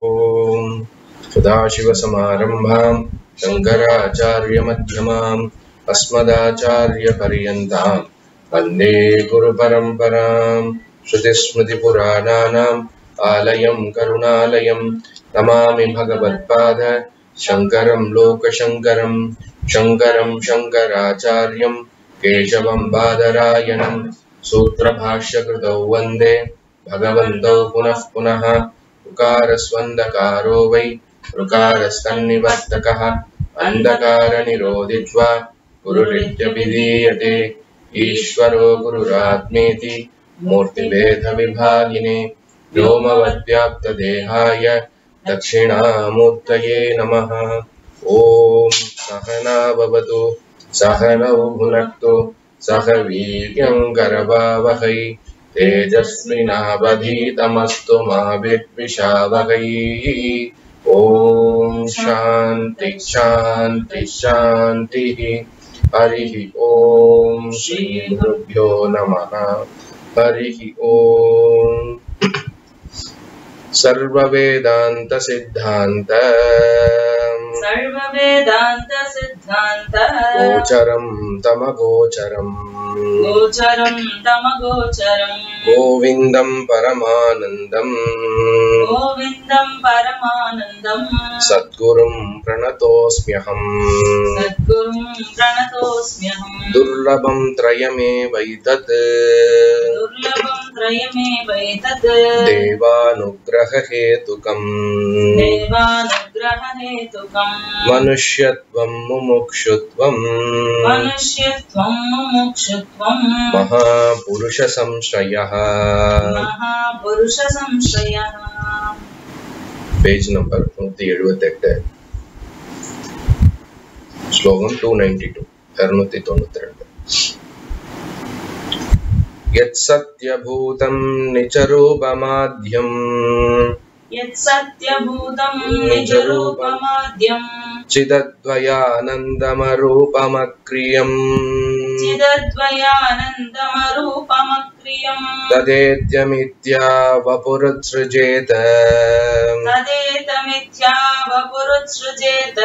ॐ सदाशिवसमारम्भाम् शङ्कराचार्यमध्यमाम् अस्मदाचार्यपर्यन्ताम् वन्दे गुरुपरम्पराम् श्रुतिस्मृतिपुराणानाम् आलयम् करुणालयम् नमामि भगवत्पाद शङ्करम् लोकशङ्करम् शङ्करम् शङ्कराचार्यम् केशवम् बादरायणम् सूत्रभाष्यकृतौ वन्दे भगवन्तौ पुनः पुनः ऋकारस्वन्दकारो वै ऋकारस्तन्निवर्तकः अन्धकारनिरोधित्वा गुरुरित्यभिधीयते ईश्वरो गुरुरात्मेति मूर्तिभेदविभागिने व्योमवद्व्याप्तदेहाय दक्षिणामूर्तये नमः ॐ सहना भवतु सहनौ भुनक्तु सह वीर्यङ्करवावहै तेजस्विनावधीतमस्तु मा विद्विषावहै ॐ शान्ति शान्ति शान्तिः हरिः ॐ श्रीगुरुभ्यो नमः हरिः ॐ सर्ववेदान्तसिद्धान्त सर्ववेदान्त सिद्धान्त गोचरं तमगोचरम् गोचरं तमगोचरम् गोविन्दं परमानन्दम् गोविन्दं परमानन्दम् सद्गुरुं प्रणतोऽस्म्यहम् सद्गुरुं प्रणतोऽस्म्यहम् दुर्लभं त्रयमेवैतत् दुर्लभं त्रयमेवैतत् देवानुग्ररहेतुकम् देवानुग्ररहेतुकम् मनुष्यत्वं मुमुक्षुत्वम् मनुष्यत्वं मुमुक्षुत्वं महापुरुषसंश्रयः महापुरुषसंश्रयः பேஜ் நம்பர் நூத்தி எழுபத்தெட்டு ஸ்லோகம் டூ நைன்டி டூ இருநூத்தி தொண்ணூத்தி ரெண்டு यत् सत्यभूतं निजरूपमाद्यम् यत्सत्यभूतं निजरूपमाद्यम् चिदद्वयानन्दमरूपमक्रियम् चिदद्वयानन्दमरूपमक्रियम् तदेत्यमित्या वपुरुत्सृजेत तदेतमिथ्या वपुरुत्सृजेत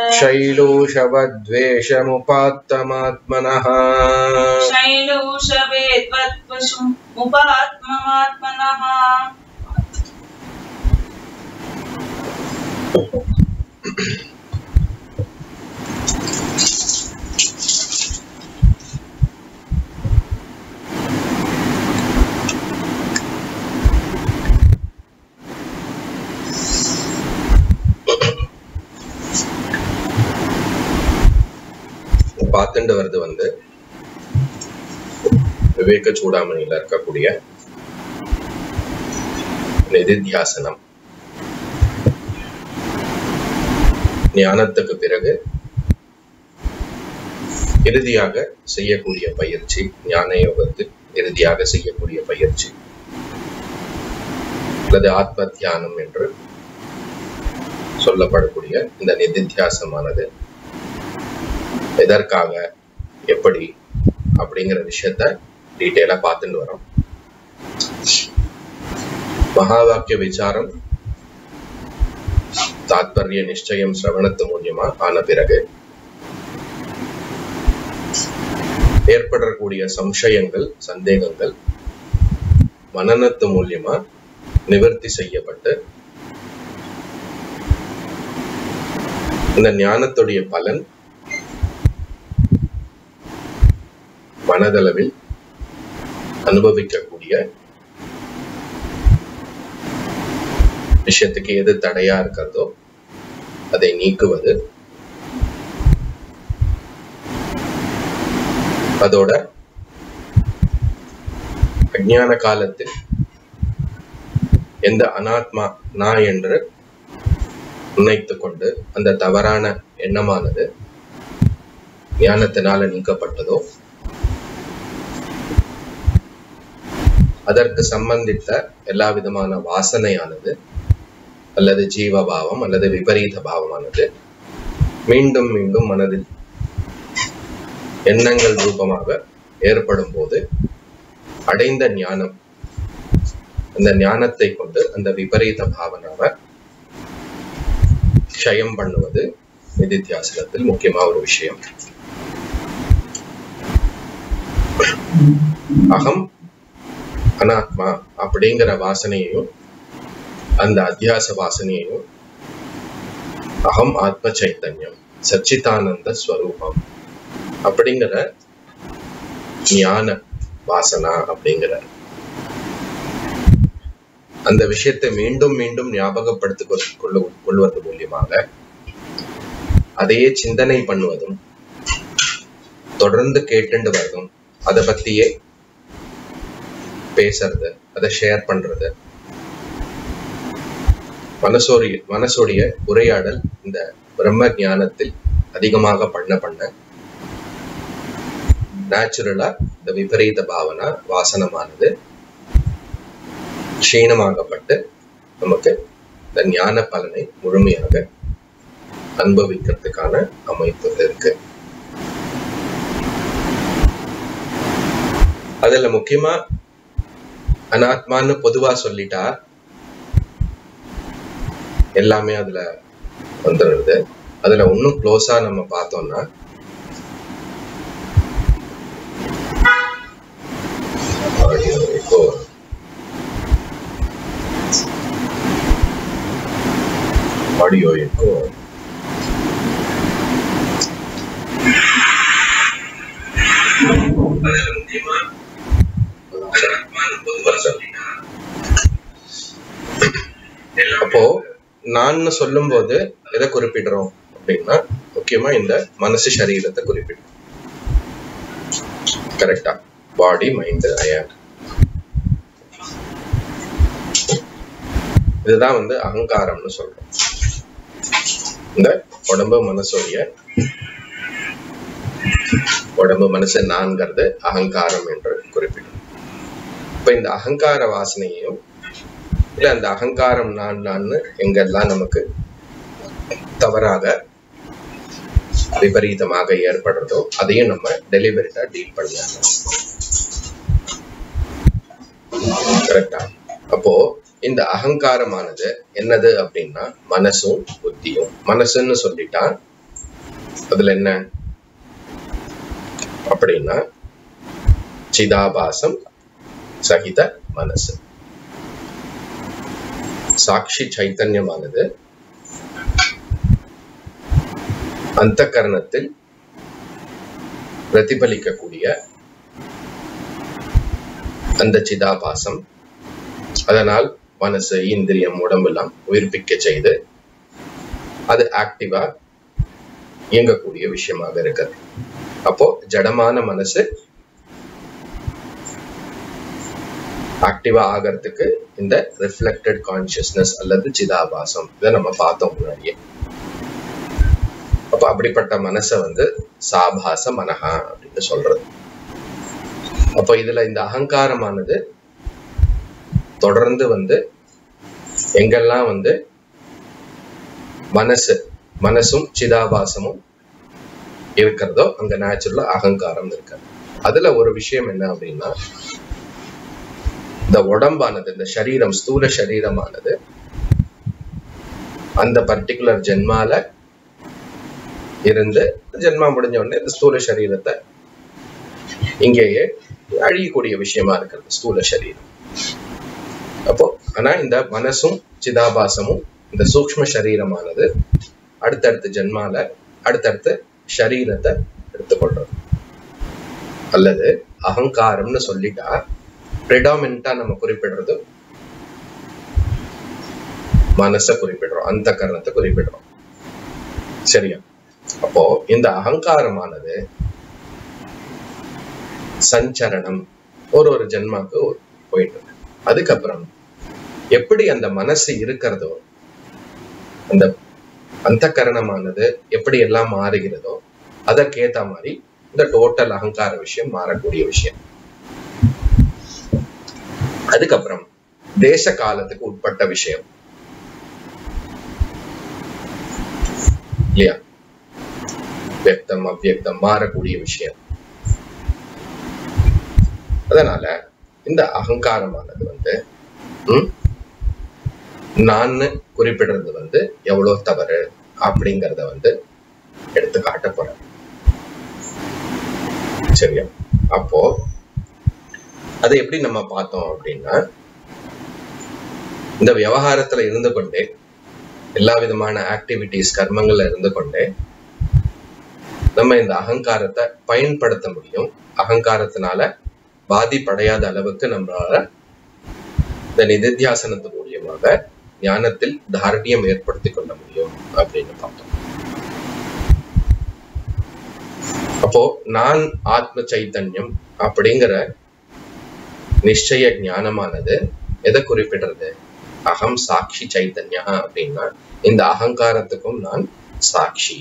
शैलूषवद्वेषमुपात्तमात्मनः शैलूषवेद्वत्पशु मुपात्ममात्मनः பார்த்துட்டு வருது வந்து விவேக சூடாமணியில இருக்கக்கூடிய நிதித்தியாசனம் ஞானத்துக்கு பிறகு இறுதியாக செய்யக்கூடிய பயிற்சி ஞான யோகத்தில் இறுதியாக செய்யக்கூடிய பயிற்சி அல்லது ஆத்ம தியானம் என்று சொல்லப்படக்கூடிய இந்த நிதித்தியாசமானது எதற்காக எப்படி அப்படிங்கிற விஷயத்த டீட்டெயிலா பார்த்துட்டு வரோம் மகா வாக்கிய விசாரம் தாத்பரிய நிச்சயம் சிரவணத்து மூலியமா ஆன பிறகு ஏற்படக்கூடிய சம்சயங்கள் சந்தேகங்கள் மனநத்து மூலியமா நிவர்த்தி செய்யப்பட்டு இந்த ஞானத்துடைய பலன் மனதளவில் அனுபவிக்கக்கூடிய விஷயத்துக்கு எது தடையா இருக்கிறதோ அதை நீக்குவது அதோட அஜ்ஞான காலத்தில் எந்த அனாத்மா நான் என்று நினைத்து கொண்டு அந்த தவறான எண்ணமானது ஞானத்தினால நீக்கப்பட்டதோ அதற்கு சம்பந்தித்த எல்லா விதமான வாசனையானது அல்லது ஜீவபாவம் அல்லது விபரீத பாவமானது மீண்டும் மீண்டும் மனதில் எண்ணங்கள் ரூபமாக ஏற்படும் போது அடைந்த ஞானம் அந்த ஞானத்தை கொண்டு அந்த விபரீத பாவனாவை க்ஷயம் பண்ணுவது நிதித்தியாசனத்தில் முக்கியமா ஒரு விஷயம் அகம் அனாத்மா அப்படிங்கிற வாசனையையும் அந்த அத்தியாச வாசனையையும் அகம் ஆத்ம சைத்தன்யம் சச்சிதானந்த ஸ்வரூபம் அப்படிங்கிற ஞான வாசனா அப்படிங்கிற அந்த விஷயத்தை மீண்டும் மீண்டும் ஞாபகப்படுத்திக் கொள்- கொள்ளு கொள்வது மூலியமாக அதையே சிந்தனை பண்ணுவதும் தொடர்ந்து கேட்டுண்டு வரதும் அதை பத்தியே பேசுறது அதை ஷேர் பண்றது மனசோடைய மனசோடைய உரையாடல் இந்த பிரம்ம ஞானத்தில் அதிகமாக பண்ண பண்ண நேச்சுரலா இந்த விபரீத பாவனா வாசனமானது க்ஷீணமாகப்பட்டு நமக்கு இந்த ஞான பலனை முழுமையாக அனுபவிக்கிறதுக்கான அமைப்பு இருக்கு அதுல முக்கியமா அனாத்மான்னு பொதுவா சொல்லிட்டா எல்லாமே அதுல வந்துடுது அதுல இன்னும் க்ளோஸா நம்ம பார்த்தோம்னா audio echo. audio echo. அதுல முக்கியமா அனாத்மான்னு பொதுவா சொல்லிட்டா அப்போ நான் சொல்லும்போது எதை குறிப்பிடுறோம் அப்படின்னா முக்கியமா இந்த மனசு சரீரத்தை குறிப்பிடுறோம் கரெக்டா பாடி மைண்ட் அயன் இதுதான் வந்து அகங்காரம்னு சொல்றோம் இந்த உடம்பு மனசோடைய உடம்பு மனசு நான்கிறது அகங்காரம் என்று குறிப்பிடும் இப்ப இந்த அகங்கார வாசனையையும் இல்ல அந்த அகங்காரம் நான் நான்னு எங்கெல்லாம் நமக்கு தவறாக விபரீதமாக ஏற்படுறதோ அதையும் நம்ம டெலிபரேட்டா டீல் பண்ணலாம் கரெக்டா அப்போ இந்த அகங்காரமானது என்னது அப்படின்னா மனசும் புத்தியும் மனசுன்னு சொல்லிட்டா அதுல என்ன அப்படின்னா சிதாபாசம் சகித மனசு சாட்சி சைத்தன்யமானது அந்த கரணத்தில் பிரதிபலிக்கக்கூடிய அந்த சிதாபாசம் அதனால் மனசு இந்திரியம் உடம்பெல்லாம் உயிர்ப்பிக்க செய்து அது ஆக்டிவா இயங்கக்கூடிய விஷயமாக இருக்கிறது அப்போ ஜடமான மனசு ஆக்டிவா ஆகிறதுக்கு இந்த ரிஃப்ளெக்டட் கான்சியஸ்னஸ் அல்லது சிதாபாசம் இதை நம்ம பார்த்தோம் முன்னாடியே அப்ப அப்படிப்பட்ட மனசை வந்து சாபாச மனஹா அப்படின்னு சொல்றது அப்போ இதுல இந்த அகங்காரமானது தொடர்ந்து வந்து எங்கெல்லாம் வந்து மனசு மனசும் சிதாபாசமும் இருக்கிறதோ அங்க நேச்சுரலா அகங்காரம் இருக்காது அதுல ஒரு விஷயம் என்ன அப்படின்னா இந்த உடம்பானது இந்த சரீரம் ஸ்தூல சரீரமானது அந்த பர்டிகுலர் ஜென்மால இருந்து ஜென்மா முடிஞ்ச உடனே இந்த ஸ்தூல சரீரத்தை இங்கேயே அழியக்கூடிய விஷயமா இருக்கிறது ஸ்தூல சரீரம் அப்போ ஆனா இந்த மனசும் சிதாபாசமும் இந்த சூக்ம சரீரமானது அடுத்தடுத்த ஜென்மால அடுத்தடுத்த சரீரத்தை எடுத்துக்கொள்றது அல்லது அகங்காரம்னு சொல்லிட்டா ப்ரிடாமினா நம்ம குறிப்பிடுறது மனசை குறிப்பிடுறோம் அந்த கரணத்தை குறிப்பிடுறோம் சரியா அப்போ இந்த அகங்காரமானது சஞ்சரணம் ஒரு ஒரு ஜென்மாக்கு போயிட்டு இருக்கு அதுக்கப்புறம் எப்படி அந்த மனசு இருக்கிறதோ அந்த அந்த கரணமானது எப்படி எல்லாம் மாறுகிறதோ அதற்கேத்த மாதிரி இந்த டோட்டல் அகங்கார விஷயம் மாறக்கூடிய விஷயம் அதுக்கப்புறம் தேச காலத்துக்கு உட்பட்ட விஷயம் இல்லையா வியக்தம் அவ்வியக்தம் மாறக்கூடிய விஷயம் அதனால இந்த அகங்காரமானது வந்து ம், நான் குறிப்பிடுறது வந்து எவ்வளவு தவறு அப்படிங்கறத வந்து எடுத்து காட்ட போறேன் சரியா அப்போ அதை எப்படி நம்ம பார்த்தோம் அப்படின்னா இந்த விவகாரத்துல இருந்து கொண்டே எல்லா விதமான ஆக்டிவிட்டிஸ் கர்மங்கள்ல இருந்து கொண்டே நம்ம இந்த அகங்காரத்தை பயன்படுத்த முடியும் அகங்காரத்தினால பாதிப்படையாத அளவுக்கு நம்மளால இந்த நிதித்தியாசனத்தின் மூலியமாக ஞானத்தில் தாரணியம் ஏற்படுத்தி கொள்ள முடியும் அப்படின்னு பார்த்தோம் அப்போ நான் ஆத்ம சைத்தன்யம் அப்படிங்கிற நிச்சய ஞானமானது எதை குறிப்பிடுறது அகம் சாட்சி சைத்தன்யா அப்படின்னா இந்த அகங்காரத்துக்கும் நான் சாட்சி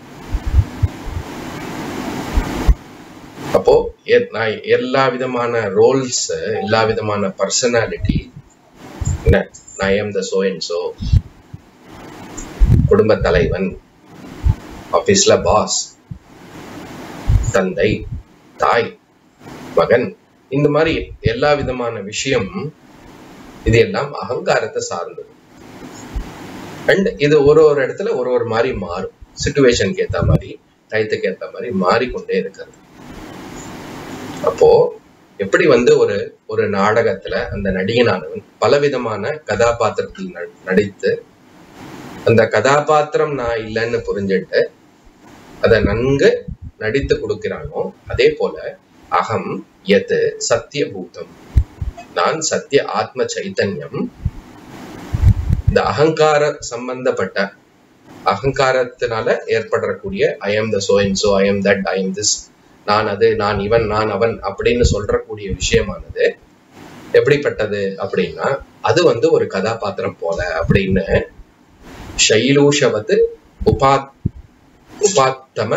அப்போ எ- நான் எல்லா விதமான ரோல்ஸ் எல்லா விதமான பர்சனாலிட்டி என்ன நான் am the so and so குடும்ப தலைவன் ஆபீஸ்ல பாஸ் தந்தை தாய் மகன் இந்த மாதிரி எல்லா விதமான விஷயம் இது எல்லாம் அகங்காரத்தை சார்ந்தது அண்ட் இது ஒரு ஒரு இடத்துல ஒரு ஒரு மாதிரி மாறும் சுச்சுவேஷனுக்கு ஏத்த மாதிரி டயத்துக்கு ஏத்த மாதிரி மாறிக்கொண்டே இருக்கிறது அப்போ எப்படி வந்து ஒரு ஒரு நாடகத்துல அந்த நடிகனானவன் பலவிதமான கதாபாத்திரத்தில் ந- நடித்து அந்த கதாபாத்திரம் நான் இல்லைன்னு புரிஞ்சுட்டு அதை நன்கு நடித்து கொடுக்கிறானோ அதே போல அகம் எது சத்திய பூதம் நான் சத்திய ஆத்ம சைத்தன்யம் இந்த அகங்கார சம்பந்தப்பட்ட அகங்காரத்தினால ஏற்படக்கூடிய I am the so and so I am that I am this நான் அது நான் இவன் நான் அவன் அப்படின்னு சொல்றக்கூடிய விஷயமானது எப்படிப்பட்டது அப்படின்னா அது வந்து ஒரு கதாபாத்திரம் போல அப்படின்னு ஷைலூஷவது உபா உபாத்தம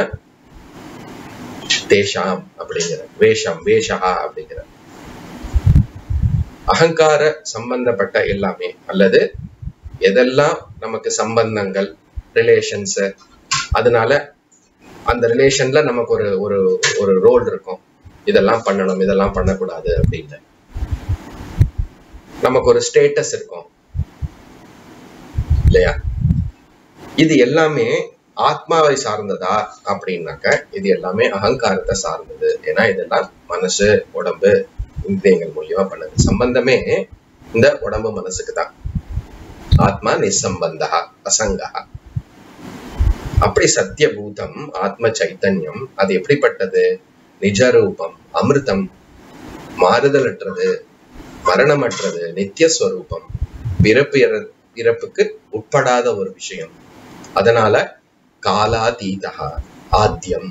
தேஷாம் அப்படிங்கிற வேஷம் வேஷா அப்படிங்கிற அகங்கார சம்பந்தப்பட்ட எல்லாமே அல்லது எதெல்லாம் நமக்கு சம்பந்தங்கள் ரிலேஷன்ஸ் அதனால அந்த ரிலேஷன்ல நமக்கு ஒரு ஒரு ஒரு ரோல் இருக்கும் இதெல்லாம் பண்ணணும் இதெல்லாம் பண்ணக்கூடாது அப்படின்னு நமக்கு ஒரு ஸ்டேட்டஸ் இருக்கும் இல்லையா இது எல்லாமே ஆத்மாவை சார்ந்ததா அப்படின்னாக்க இது எல்லாமே அகங்காரத்தை சார்ந்தது ஏன்னா இதெல்லாம் மனசு உடம்பு இந்திரியங்கள் மூலியமா பண்ணது சம்பந்தமே இந்த உடம்பு மனசுக்கு தான் ஆத்மா நிசம்பந்தா அசங்கா அப்படி சத்தியபூதம் ஆத்ம சைத்தன்யம் அது எப்படிப்பட்டது நிஜரூபம் அமிர்தம் மாறுதலற்றது மரணமற்றது நித்தியஸ்வரூபம் பிறப்பு இற- பிறப்புக்கு உட்படாத ஒரு விஷயம் அதனால காலாதீதா ஆத்தியம்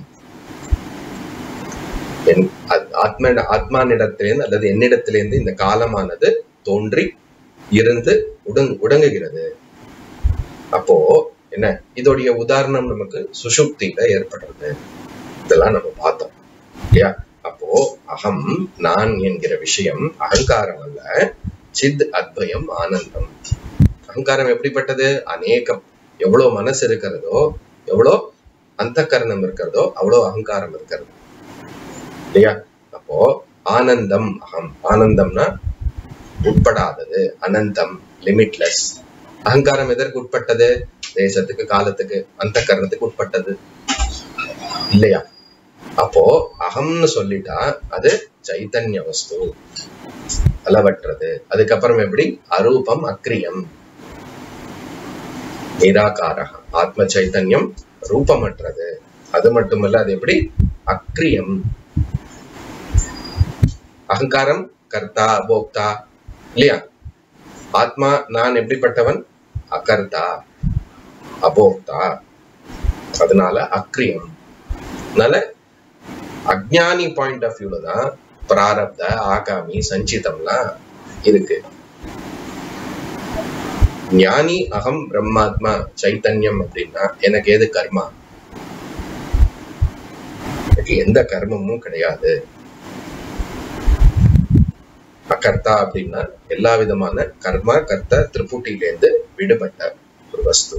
என் ஆத்- ஆத்ம ஆத்மானிடத்திலிருந்து அல்லது என்னிடத்திலிருந்து இந்த காலமானது தோன்றி இருந்து உடங் உடங்குகிறது அப்போ என்ன இதோடைய உதாரணம் நமக்கு சுஷுப்தியில ஏற்படுறது இதெல்லாம் நம்ம பார்த்தோம் இல்லையா அப்போ அகம் நான் என்கிற விஷயம் அகங்காரம் அல்ல சித் அத்வயம் ஆனந்தம் அகங்காரம் எப்படிப்பட்டது அநேகம் எவ்வளவு மனசு இருக்கிறதோ எவ்வளோ அந்த கரணம் இருக்கிறதோ அவ்வளோ அகங்காரம் இருக்கிறது இல்லையா அப்போ ஆனந்தம் அகம் ஆனந்தம்னா உட்படாதது அனந்தம் லிமிட்லெஸ் அகங்காரம் எதற்கு உட்பட்டது தேசத்துக்கு காலத்துக்கு அந்த கரணத்துக்கு உட்பட்டது இல்லையா அப்போ அகம்னு சொல்லிட்டா அது சைத்தன்ய வஸ்து அளவற்றது அதுக்கப்புறம் எப்படி அரூபம் அக்ரியம் நிராகாரக ஆத்ம சைத்தன்யம் ரூபமற்றது அது மட்டுமல்ல அது எப்படி அக்ரியம் அகங்காரம் கர்த்தா போக்தா இல்லையா ஆத்மா நான் எப்படிப்பட்டவன் அகர்த்தா அபோக்தா அதனால அக்ரியம் அதனால அஜ்ஞானி பாயிண்ட் ஆஃப் வியூல தான் பிராரப்த ஆகாமி சஞ்சிதம்லாம் இருக்கு ஞானி அகம் பிரம்மாத்மா சைத்தன்யம் அப்படின்னா எனக்கு எது கர்மா எனக்கு எந்த கர்மமும் கிடையாது அகர்த்தா அப்படின்னா எல்லா விதமான கர்மா கர்த்த திரிபுட்டியிலேருந்து விடுபட்ட ஒரு வஸ்து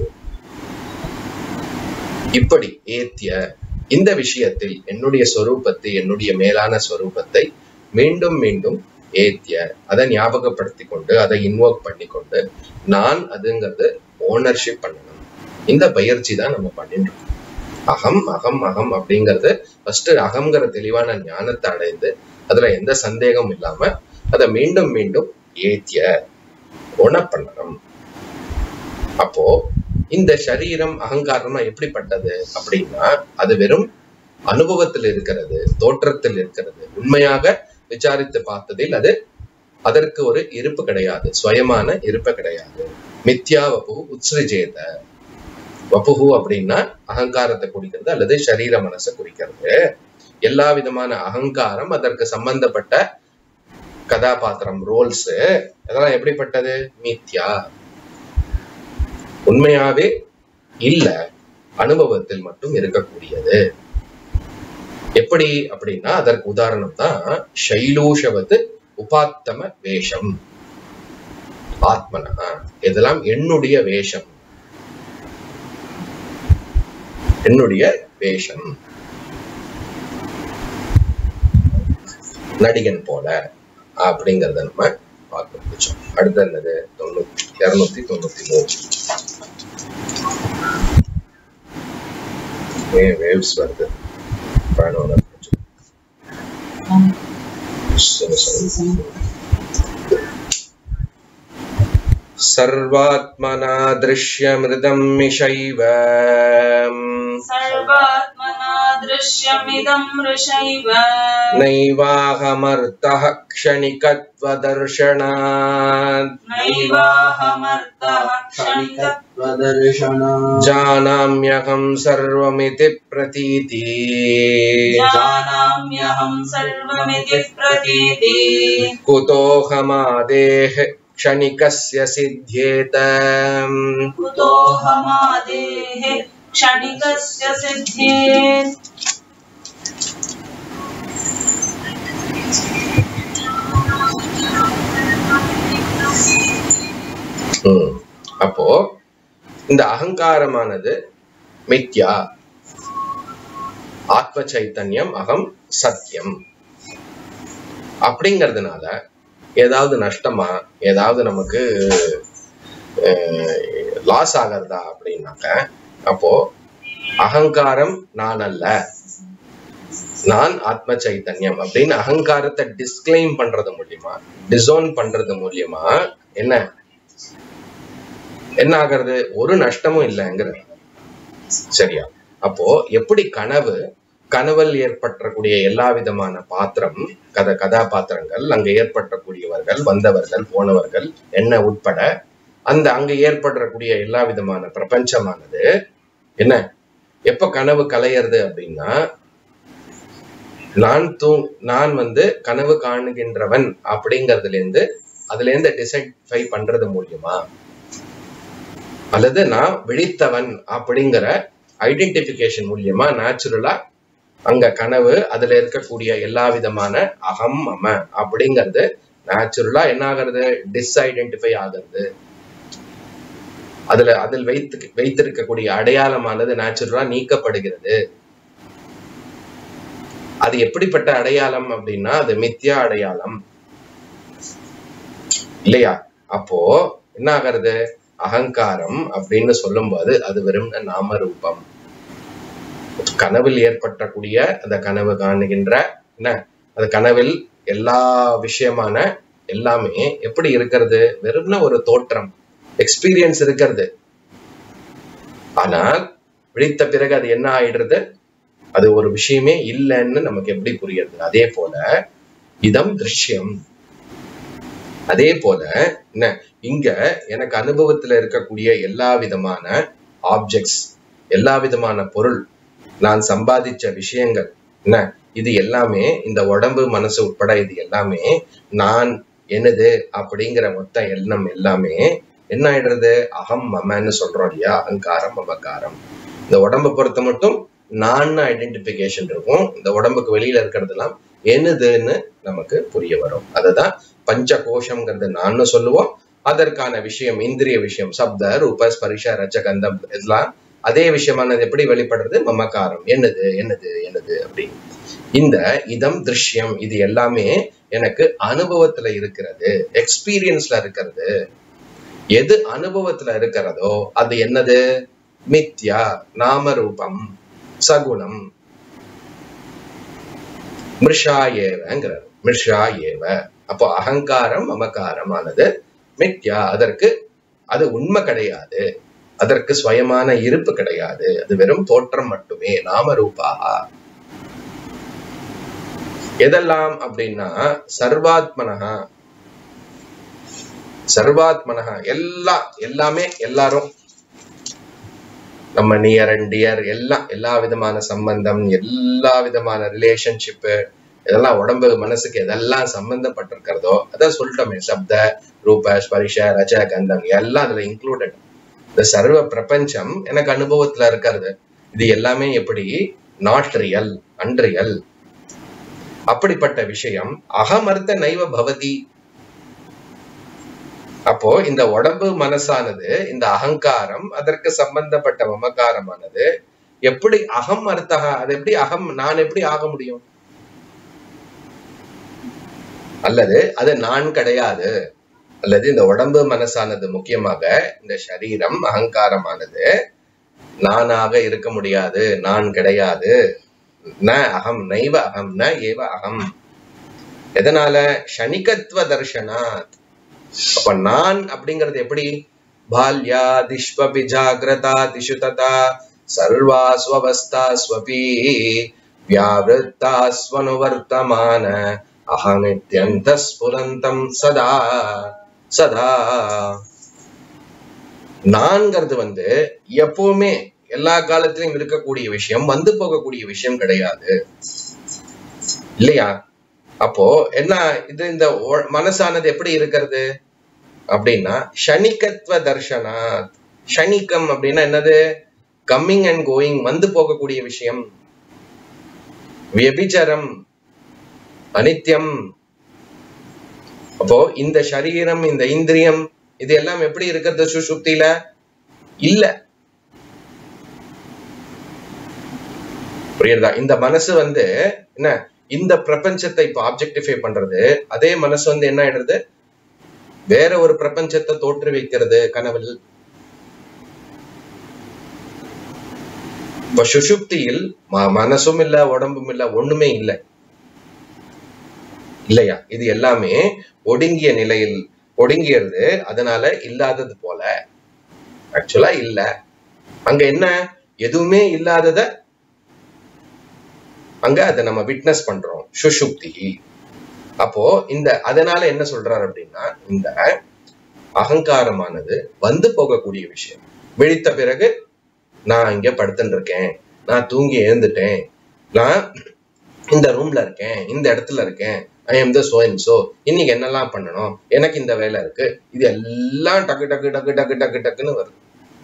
இப்படி ஏத்திய இந்த விஷயத்தில் என்னுடைய சொரூபத்தை என்னுடைய மேலான சொரூபத்தை மீண்டும் மீண்டும் ஏத்திய அதை ஞாபகப்படுத்தி கொண்டு அதை இன்வோக் பண்ணி கொண்டு நான் அதுங்கிறது ஓனர்ஷிப் பண்ணணும் இந்த பயிற்சி தான் நம்ம பண்ணிட்டு இருக்கோம் அகம் அகம் அகம் அப்படிங்கறது ஃபர்ஸ்ட் அகங்கிற தெளிவான ஞானத்தை அடைந்து அதுல எந்த சந்தேகமும் இல்லாம அதை மீண்டும் மீண்டும் ஏத்திய உண பண்ணணும் அப்போ இந்த சரீரம் அகங்காரமா எப்படிப்பட்டது அப்படின்னா அது வெறும் அனுபவத்தில் இருக்கிறது தோற்றத்தில் இருக்கிறது உண்மையாக விசாரித்து பார்த்ததில் அது அதற்கு ஒரு இருப்பு கிடையாது சுயமான இருப்பு கிடையாது மித்யா வபு உத்ஸ்ருஜேத வப்புகு அப்படின்னா அகங்காரத்தை குறிக்கிறது அல்லது சரீர மனசை குறிக்கிறது எல்லா விதமான அகங்காரம் அதற்கு சம்பந்தப்பட்ட கதாபாத்திரம் ரோல்ஸ் அதெல்லாம் எப்படிப்பட்டது மித்யா உண்மையாவே இல்ல அனுபவத்தில் மட்டும் இருக்கக்கூடியது எப்படி அப்படின்னா அதற்கு உதாரணம் தான் சைலூஷவத்து உபாத்தம வேஷம் ஆத்மனா இதெல்லாம் என்னுடைய வேஷம் என்னுடைய வேஷம் நடிகன் போல அப்படிங்கறத நம்ம பார்க்க முடிச்சோம் அடுத்து என்னது தொண்ணூத்தி இருநூத்தி தொண்ணூத்தி மூணு வேவ்ஸ் வருது வேணும் सर्वात्मना दृश्यमृदं मिषैव सर्वात्मना दृश्यमिदं ऋषैव नैवाहमर्थः क्षणिकत्वदर्शनात् नैवाहमर्थः क्षणिक त्वदर्शना जानाम्यहं सर्वमिति प्रतीति जानाम्यहं सर्वमिति प्रतीति कुतोऽहमादेः क्षणिकस्य सिद्ध्येत कुतोऽहमादेः क्षणिकस्य सिद्धेत् ம். அப்போ இந்த அகங்காரமானது மித்யா ஆத்ம சைத்தன்யம் அகம் சத்தியம் அப்படிங்கிறதுனால ஏதாவது நஷ்டமா ஏதாவது நமக்கு லாஸ் ஆகிறதா அப்படின்னாக்க அப்போ அகங்காரம் நான் அல்ல நான் ஆத்ம சைத்தன்யம் அப்படின்னு அகங்காரத்தை டிஸ்கிளைம் பண்றது மூலியமா டிசோன் பண்றது மூலியமா என்ன என்ன ஆகிறது ஒரு நஷ்டமும் இல்லைங்கிறது சரியா அப்போ எப்படி கனவு கனவில் ஏற்பட்டக்கூடிய எல்லா விதமான பாத்திரம் கத கதாபாத்திரங்கள் அங்க ஏற்பட்டக்கூடியவர்கள் வந்தவர்கள் போனவர்கள் என்ன உட்பட அந்த அங்க ஏற்படக்கூடிய எல்லா விதமான பிரபஞ்சமானது என்ன எப்ப கனவு கலையிறது அப்படின்னா நான் தூ நான் வந்து கனவு காணுகின்றவன் அப்படிங்கறதுல இருந்து அதுல இருந்து டிசைட்ஃபை பண்றது மூலியமா அல்லது நான் விழித்தவன் அப்படிங்கிற ஐடென்டிபிகேஷன் மூலியமா நேச்சுரலா அங்க கனவு அதுல இருக்கக்கூடிய எல்லா விதமான அகம் மம அப்படிங்கிறது நேச்சுரலா என்ன ஆகிறது டிஸ்ஐடென்டிஃபை ஆகிறது அதுல அதில் வைத்து வைத்திருக்கக்கூடிய அடையாளமானது நேச்சுரலா நீக்கப்படுகிறது அது எப்படிப்பட்ட அடையாளம் அப்படின்னா அது மித்யா அடையாளம் இல்லையா அப்போ என்ன ஆகிறது அகங்காரம் அப்படின்னு சொல்லும்போது அது வெறும் நாம ரூபம் கனவில் ஏற்பட்டக்கூடிய அந்த கனவு காணுகின்ற என்ன அந்த கனவில் எல்லா விஷயமான எல்லாமே எப்படி இருக்கிறது வெறும்ன ஒரு தோற்றம் எக்ஸ்பீரியன்ஸ் இருக்கிறது ஆனால் விழித்த பிறகு அது என்ன ஆயிடுறது அது ஒரு விஷயமே இல்லைன்னு நமக்கு எப்படி புரியுது அதே போல இதம் திருஷ்யம் அதே போல என்ன இங்க எனக்கு அனுபவத்துல இருக்கக்கூடிய எல்லா விதமான ஆப்ஜெக்ட்ஸ் எல்லா விதமான பொருள் நான் சம்பாதிச்ச விஷயங்கள் என்ன இது எல்லாமே இந்த உடம்பு மனசு உட்பட இது எல்லாமே நான் எனது அப்படிங்கிற மொத்த எண்ணம் எல்லாமே என்ன ஆயிடுறது அகம் மமன்னு சொல்றோம் இல்லையா அகங்காரம் மமக்காரம் இந்த உடம்பை பொறுத்த மட்டும் நான் ஐடென்டிபிகேஷன் இருக்கும் இந்த உடம்புக்கு வெளியில இருக்கிறதெல்லாம் என்னதுன்னு நமக்கு புரிய வரும் அதுதான் பஞ்ச கோஷம்ங்கிறது நான் சொல்லுவோம் அதற்கான விஷயம் இந்திரிய விஷயம் சப்த ரூப ஸ்பரிஷ ரச்சகந்தம் இதெல்லாம் அதே விஷயமானது எப்படி வெளிப்படுறது மமக்காரம் என்னது என்னது என்னது அப்படின்னு இந்த இதம் திருஷ்யம் இது எல்லாமே எனக்கு அனுபவத்துல இருக்கிறது எக்ஸ்பீரியன்ஸ்ல இருக்கிறது எது அனுபவத்துல இருக்கிறதோ அது என்னது மித்யா நாமரூபம் சகுணம் மிருஷா ஏவங்கிறார் மிருஷா ஏவ அப்போ அகங்காரம் மமகாரமானது மித்யா அதற்கு அது உண்மை கிடையாது அதற்கு சுயமான இருப்பு கிடையாது அது வெறும் தோற்றம் மட்டுமே நாமரூபாக எதெல்லாம் அப்படின்னா சர்வாத்மனஹா சர்வாத்மனஹா எல்லா எல்லாமே எல்லாரும் நம்ம நியர் அண்ட் டியர் எல்லாம் எல்லா விதமான சம்பந்தம் எல்லா விதமான ரிலேஷன்ஷிப்பு இதெல்லாம் உடம்பு மனசுக்கு எதெல்லாம் சம்பந்தப்பட்டிருக்கிறதோ அதான் சொல்லிட்டோமே சப்த ரூப ஸ்பரிஷ ரஜ கந்தம் எல்லாம் அதுல இன்க்ளூடட் இந்த சர்வ பிரபஞ்சம் எனக்கு அனுபவத்துல இருக்கிறது இது எல்லாமே எப்படி நாட் ரியல் அன்ரியல் அப்படிப்பட்ட விஷயம் அகமர்த்த நைவ பவதி அப்போ இந்த உடம்பு மனசானது இந்த அகங்காரம் அதற்கு சம்பந்தப்பட்ட மமகாரமானது எப்படி அகம் அர்த்தகா அது எப்படி அகம் நான் எப்படி ஆக முடியும் அல்லது அது நான் கிடையாது அல்லது இந்த உடம்பு மனசானது முக்கியமாக இந்த சரீரம் அகங்காரமானது நானாக இருக்க முடியாது நான் கிடையாது ந அகம் நைவ அகம் ந ஏவ அகம் எதனால ஷனிகத்துவ தர்ஷனாத் அப்ப நான் அப்படிங்கிறது எப்படி பால்யா திஷ்வபி ஜாகிரதா திஷு ததா சர்வாஸ்வவஸ்தா ஸ்வபி வியாவிருத்தா ஸ்வனுவர்த்தமான அகமித்யந்த ஸ்புரந்தம் சதா சதா நான்கிறது வந்து எப்பவுமே எல்லா காலத்திலும் இருக்கக்கூடிய விஷயம் வந்து போகக்கூடிய விஷயம் கிடையாது இல்லையா அப்போ என்ன இது இந்த ஒ- மனசானது எப்படி இருக்கிறது அப்படின்னா ஷணிகத்வ தர்ஷனாத் ஷணிகம் அப்படின்னா என்னது கம்மிங் அண்ட் கோயிங் வந்து போகக்கூடிய விஷயம் வியபிச்சரம் அனித்யம் அப்போ இந்த சரீரம் இந்த இந்திரியம் இது எல்லாம் எப்படி இருக்கிறது சுசுப்தியில இல்ல புரியுதா இந்த மனசு வந்து என்ன இந்த பிரபஞ்சத்தை இப்ப ஆப்ஜெக்டிஃபை பண்றது அதே மனசு வந்து என்ன ஆயிடுறது வேற ஒரு பிரபஞ்சத்தை தோற்று வைக்கிறது கனவில் இப்ப சுஷுப்தியில் ம- மனசும் இல்ல உடம்பும் இல்ல ஒண்ணுமே இல்ல இல்லையா இது எல்லாமே ஒடுங்கிய நிலையில் ஒடுங்கியது அதனால இல்லாதது போல ஆக்சுவலா இல்ல அங்க என்ன எதுவுமே இல்லாதத அங்க அதை நம்ம விட்னஸ் பண்றோம் சுஷுப்தி அப்போ இந்த அதனால என்ன சொல்றாரு அப்படின்னா இந்த அகங்காரமானது வந்து போகக்கூடிய விஷயம் விழித்த பிறகு நான் இங்க படுத்துட்டு இருக்கேன் நான் தூங்கி எழுந்துட்டேன் நான் இந்த ரூம்ல இருக்கேன் இந்த இடத்துல இருக்கேன் I am the so and so இன்னைக்கு என்னெல்லாம் பண்ணணும் எனக்கு இந்த வேலை இருக்கு இது எல்லாம் டக்கு டக்கு டக்கு டக்கு டக்கு டக்குன்னு வருது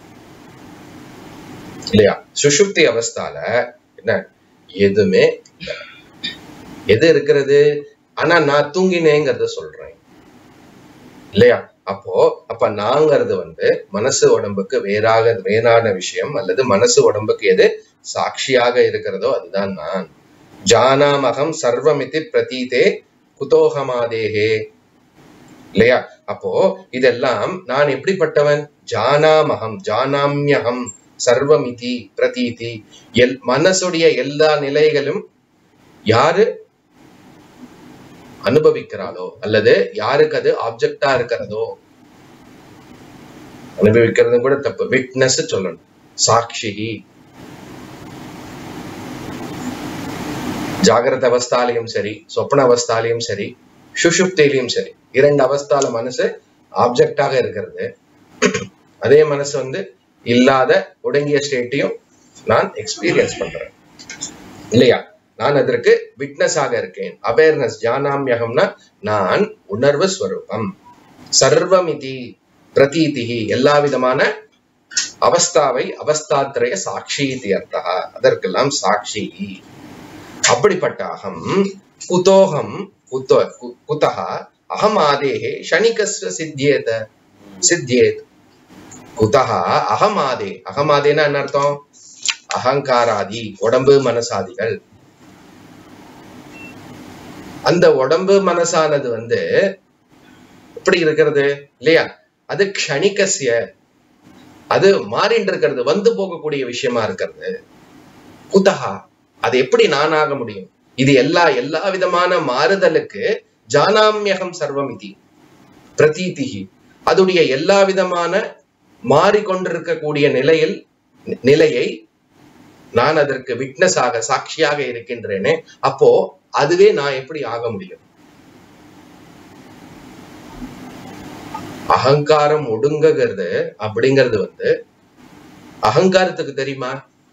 இல்லையா சுஷுப்தி அவஸ்தால என்ன எதுவுமே இல்ல. எது இருக்கிறது ஆனா நான் தூங்கினேங்கிறத சொல்றேன் இல்லையா அப்போ அப்ப நாங்கிறது வந்து மனசு உடம்புக்கு வேறாக வேறான விஷயம் அல்லது மனசு உடம்புக்கு எது சாட்சியாக இருக்கிறதோ அதுதான் நான் ஜானாமகம் சர்வமிதி பிரதீதே குதோகமாதேகே இல்லையா அப்போ இதெல்லாம் நான் எப்படிப்பட்டவன் ஜானாமகம் ஜானாம்யகம் சர்வமிதி பிரதீதி எல் மனசுடைய எல்லா நிலைகளும் யாரு அனுபவிக்கிறாளோ அல்லது யாருக்கு அது ஆப்ஜெக்டா இருக்கிறதோ அனுபவிக்கிறது கூட தப்பு விட்னஸ் சொல்லணும் சாட்சி ஜாகிரத அவஸ்தாலையும் சரி சொப்பன அவஸ்தாலையும் சரி சுஷுப்திலையும் சரி இரண்டு அவஸ்தால மனசு ஆப்ஜெக்டாக இருக்கிறது அதே மனசு வந்து இல்லாத ஒடுங்கிய ஸ்டேட்டையும் நான் எக்ஸ்பீரியன்ஸ் பண்றேன் இல்லையா நான் அதற்கு விட்னஸ் ஆக இருக்கேன் அவேர்னஸ் ஜானாமியகம்னா நான் உணர்வு ஸ்வரூபம் சர்வமிதி பிரதீதிகி எல்லா விதமான அவஸ்தாவை அவஸ்தாத்திரய சாட்சி இது அர்த்தா அதற்கெல்லாம் சாட்சி அப்படிப்பட்ட அகம் குதோகம் குதோ கு- குதः அகம் ஆதேகே ஷணிகஸ்வ சித்தியேத சித்தியேத் குதः அகம் ஆதே அகமாதேனா என்ன அர்த்தம் அகங்காராதி உடம்பு மனசாதிகள் அந்த உடம்பு மனசானது வந்து எப்படி இருக்கிறது இல்லையா அது க்ஷணிகசிய அது மாறிட்டு இருக்கிறது வந்து போகக்கூடிய விஷயமா இருக்கிறது குதஹா அது எப்படி நானாக முடியும் இது எல்லா எல்லா விதமான மாறுதலுக்கு ஜானாமியகம் சர்வம் இதி பிரதீதிகி அதுடைய எல்லா விதமான மாறிக்கொண்டிருக்கக்கூடிய நிலையில் நிலையை நான் அதற்கு விட்னஸ் ஆக சாட்சியாக இருக்கின்றேனே அப்போ அதுவே நான் எப்படி ஆக முடியும் அகங்காரம் ஒடுங்குகிறது அப்படிங்கிறது வந்து அகங்காரத்துக்கு தெரியுமா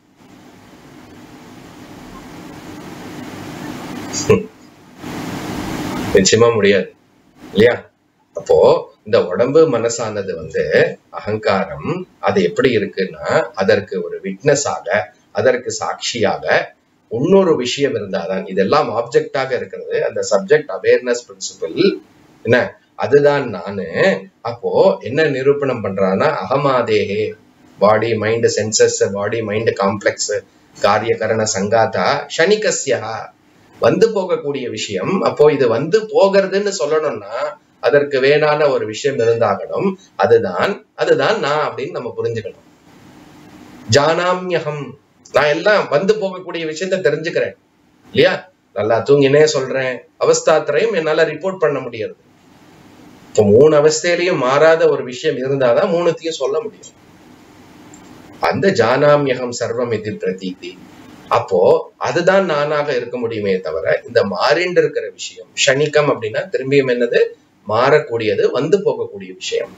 நிச்சயமா முடியாது இல்லையா அப்போ இந்த உடம்பு மனசானது வந்து அகங்காரம் அது எப்படி இருக்குன்னா அதற்கு ஒரு விட்னஸ் ஆக அதற்கு சாட்சியாக இன்னொரு விஷயம் இருந்தாதான் இதெல்லாம் ஆப்ஜெக்டாக இருக்கிறது அந்த சப்ஜெக்ட் அவேர்னஸ் பிரின்சிபல் என்ன அதுதான் நானு அப்போ என்ன நிரூபணம் பண்றான்னா அகமாதேகே body mind senses body mind complex காரியகரண சங்காதா ஷணிகஸ்யா வந்து போகக்கூடிய விஷயம் அப்போ இது வந்து போகிறதுன்னு சொல்லணும்னா அதற்கு வேணான ஒரு விஷயம் இருந்தாகணும் அதுதான் அதுதான் நான் அப்படின்னு நம்ம புரிஞ்சுக்கணும் ஜானாமியகம் நான் எல்லாம் வந்து போகக்கூடிய விஷயத்த தெரிஞ்சுக்கிறேன் இல்லையா நல்லா தூங்கினே சொல்றேன் அவஸ்தாத்திரையும் என்னால ரிப்போர்ட் பண்ண முடியாது இப்போ மூணு அவஸ்தையிலையும் மாறாத ஒரு விஷயம் இருந்தாதான் மூணுத்தையும் சொல்ல முடியும் அந்த ஜானாமியகம் சர்வம் இது பிரதீதி அப்போ அதுதான் நானாக இருக்க முடியுமே தவிர இந்த மாறிண்டு இருக்கிற விஷயம் ஷணிக்கம் அப்படின்னா திரும்பியும் என்னது மாறக்கூடியது வந்து போகக்கூடிய விஷயம்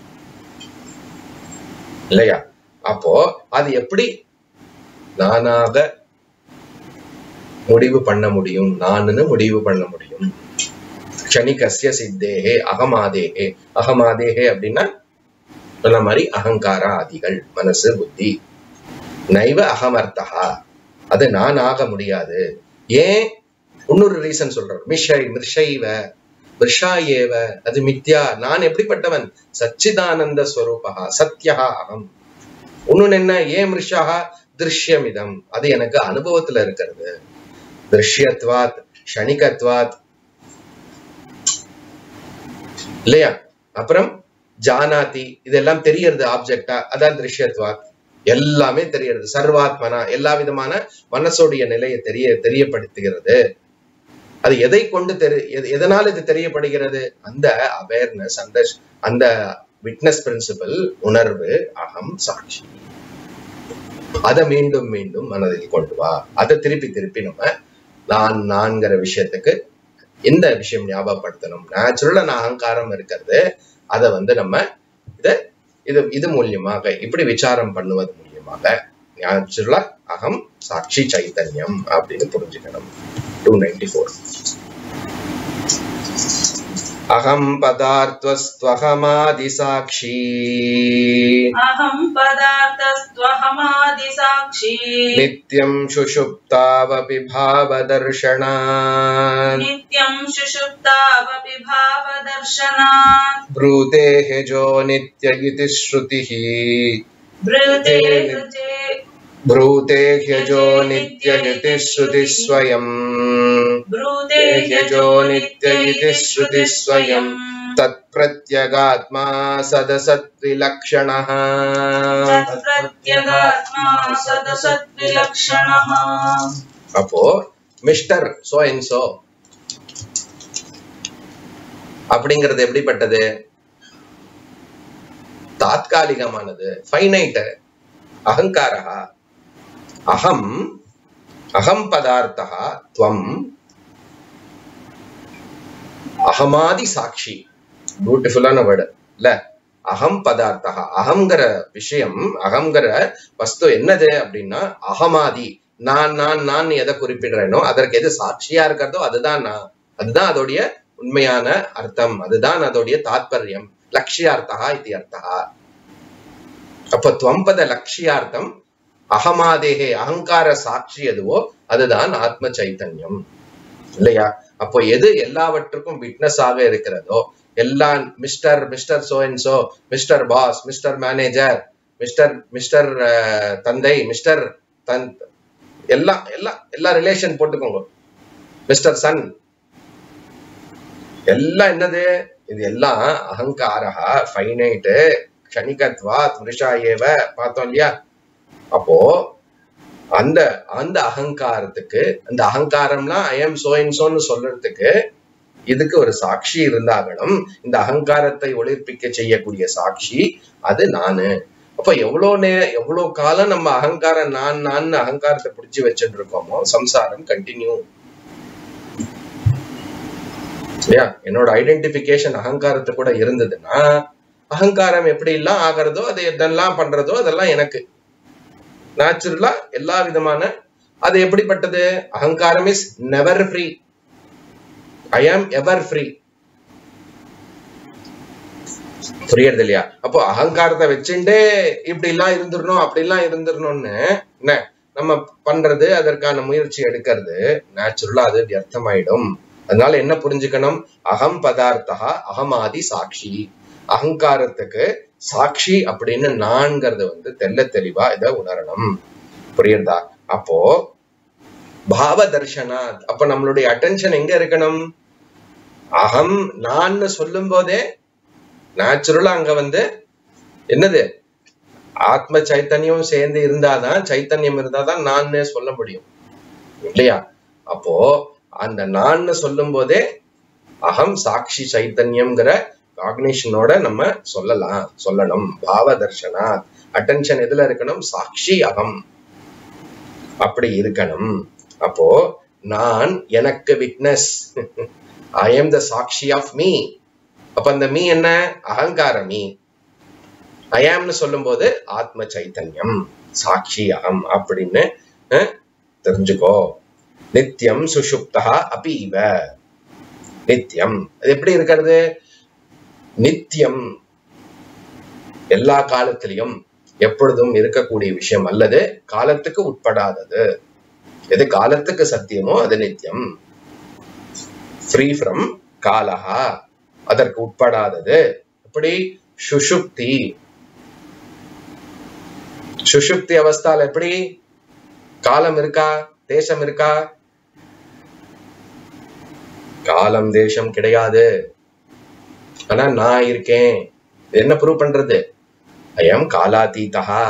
இல்லையா அப்போ அது எப்படி நானாக முடிவு பண்ண முடியும் நானுன்னு முடிவு பண்ண முடியும் க்ஷணிகஸ்ய சித்தேகே அகமாதேகே அகமாதேகே அப்படின்னா சொன்ன மாதிரி அகங்கார ஆதிகள் மனசு புத்தி நைவ அகமர்த்தகா அது நான் ஆக முடியாது ஏன் இன்னொரு ரீசன் சொல்றேன் மிஷை மிர்ஷைவ மிர்ஷா ஏவ அது மித்யா நான் எப்படிப்பட்டவன் சச்சிதானந்த ஸ்வரூபா சத்யா அகம் இன்னொன்னு என்ன ஏன் மிருஷாகா திருஷ்யமிதம் அது எனக்கு அனுபவத்துல இருக்கிறது திருஷ்யத்வாத் ஷணிகத்வாத் இல்லையா அப்புறம் ஜானாதி இதெல்லாம் தெரியறது ஆப்ஜெக்டா அதான் திருஷ்யத்வாத் எல்லாமே தெரியறது சர்வாத்மனா எல்லா விதமான மனசோடைய நிலையை தெரிய தெரியப்படுத்துகிறது அது எதை கொண்டு தெரி எது- எதனால் இது தெரியப்படுகிறது அந்த அவேர்னஸ் அந்த அந்த விட்னஸ் பிரின்சிபல் உணர்வு அகம் சாட்சி அதை மீண்டும் மீண்டும் மனதில் கொண்டு வா அதை திருப்பி திருப்பி நம்ம நான் நான்கிற விஷயத்துக்கு எந்த விஷயம் ஞாபகப்படுத்தணும் நேச்சுரலா நான் அகங்காரம் இருக்கிறது அதை வந்து நம்ம இத இது இது மூலியமாக இப்படி விசாரம் பண்ணுவது மூலியமாக நேச்சுரலா அகம் சாட்சி சைத்தன்யம் அப்படின்னு புரிஞ்சுக்கணும் டூ நைன்டி ஃபோர் அகம் பதார்த்தஸ்துவகமாதி சாட்சி अहं पदार्थस्त्वहमादिसाक्षी நித்யம் சுஷுப்தாவபி பாவதர்ஷனான் नित्यं सुषुप्तावपि भावदर्शनात् ब्रूते ह्यजो नित्य इति श्रुतिः भृते हृते ब्रूते ह्यजो नित्य इति श्रुतिः स्वयम् ब्रूते ह्यजो नित्य इति श्रुतिः स्वयम् तत्प्रत्यगात्मा सदसद्विलक्षणः तत्प्रत्यगात्मा सदसद्विलक्षणः அப்போ மிஸ்டர் சோ அண்ட் சோ அப்படிங்கிறது எப்படிப்பட்டது தாத்காலிகமானது ஃபைனைட் அகங்காரா அகம் அகம் பதார்த்தா துவம் அகமாதி சாட்சி பியூட்டிஃபுல்லான வேர்டு இல்ல அகம் பதார்த்தா அகங்கிற விஷயம் அகங்கிற வஸ்து என்னது அப்படின்னா அகமாதி நான் நான் நான் எதை குறிப்பிடுறேனோ அதற்கு எது சாட்சியா இருக்கிறதோ அதுதான் நான் அதுதான் அதோடைய உண்மையான அர்த்தம் அதுதான் அதோடைய தாத்பரியம் லட்சியார்த்தா இது அர்த்தா அப்ப துவம்பத லட்சியார்த்தம் அகமாதேகே அகங்கார சாட்சி எதுவோ அதுதான் ஆத்ம சைத்தன்யம் இல்லையா அப்போ எது எல்லாவற்றுக்கும் விட்னஸ் ஆக இருக்கிறதோ எல்லா mister mister so and so mister boss mister manager mister mister தந்தை மிஸ்டர் தன் எல்லாம் எல்லாம் எல்லா ரிலேஷன் போட்டுக்கோங்க மிஸ்டர் சன் எல்லாம் என்னது இது எல்லாம் அகங்காரா ஃபைனைட்டு க்ஷணிகத்வாத் மிருஷா ஏவ பார்த்தோம் இல்லையா அப்போ அந்த அந்த அகங்காரத்துக்கு அந்த அகங்காரம்னா ஐஎம் சோ இன் சோன்னு சொல்றதுக்கு இதுக்கு ஒரு சாட்சி இருந்தாகணும் இந்த அகங்காரத்தை ஒளிர்ப்பிக்க செய்யக்கூடிய சாட்சி அது நானு அப்ப எவ்வளவு நே எவ்வளவு காலம் நம்ம அகங்காரம் நான் நான் அகங்காரத்தை பிடிச்சு வச்சுட்டு இருக்கோமோ சம்சாரம் கண்டினியூ இல்லையா என்னோட ஐடென்டிபிகேஷன் அகங்காரத்தை கூட இருந்ததுன்னா அகங்காரம் எப்படி எல்லாம் ஆகிறதோ அது எதெல்லாம் பண்றதோ அதெல்லாம் எனக்கு நேச்சுரலா எல்லா விதமான அது எப்படிப்பட்டது அகங்காரம் இஸ் நெவர் ஃப்ரீ ஐ ஆம் எவர் ஃப்ரீ புரியுறது இல்லையா அப்போ அகங்காரத்தை வச்சுட்டே இப்படி எல்லாம் இருந்துடணும் அப்படி எல்லாம் இருந்துடணும்னு என்ன நம்ம பண்றது அதற்கான முயற்சி எடுக்கிறது நேச்சுரலா அது வியர்த்தமாயிடும் அதனால என்ன புரிஞ்சுக்கணும் அகம் பதார்த்தா அகமாதி சாட்சி அகங்காரத்துக்கு சாட்சி அப்படின்னு நான்கிறது வந்து தெல்ல தெளிவா இத உணரணும் புரியுறதா அப்போ பாவ தர்ஷனா அப்ப நம்மளுடைய அட்டென்ஷன் எங்க இருக்கணும் அகம் நான் சொல்லும் போதே நேச்சுரலா அங்க வந்து என்னது ஆத்ம சைத்தன்யம் சேர்ந்து இருந்தாதான் சைத்தன்யம் இருந்தாதான் நான் சொல்ல முடியும் இல்லையா அப்போ அந்த நான் சொல்லும் போதே அகம் சாட்சி சைத்தன்யம்ங்கிற காக்னிஷனோட நம்ம சொல்லலாம் சொல்லணும் பாவ தர்ஷனா அட்டென்ஷன் எதுல இருக்கணும் சாட்சி அகம் அப்படி இருக்கணும் அப்போ நான் எனக்கு விட்னஸ் ஐ எம் த சாட்சி ஆஃப் மீ அப்ப அந்த மீ என்ன அகங்கார மீ அயாம்னு சொல்லும்போது ஆத்ம சைத்தன்யம் சாட்சி அகம் அப்படின்னு அஹ், தெரிஞ்சுக்கோ நித்தியம் சுஷுப்தா அபீவ நித்தியம் அது எப்படி இருக்கிறது நித்தியம் எல்லா காலத்திலையும் எப்பொழுதும் இருக்கக்கூடிய விஷயம் அல்லது காலத்துக்கு உட்படாதது எது காலத்துக்கு சத்தியமோ அது நித்தியம் ஃப்ரீ ஃப்ரம் காலஹா அதற்கு உட்படாதது எப்படி சுஷுப்தி சுஷுப்தி அவஸ்தால எப்படி காலம் இருக்கா தேசம் இருக்கா காலம் தேசம் கிடையாது ஆனா நான் இருக்கேன் இது என்ன ப்ரூவ் பண்றது ஐயம் காலாதீதா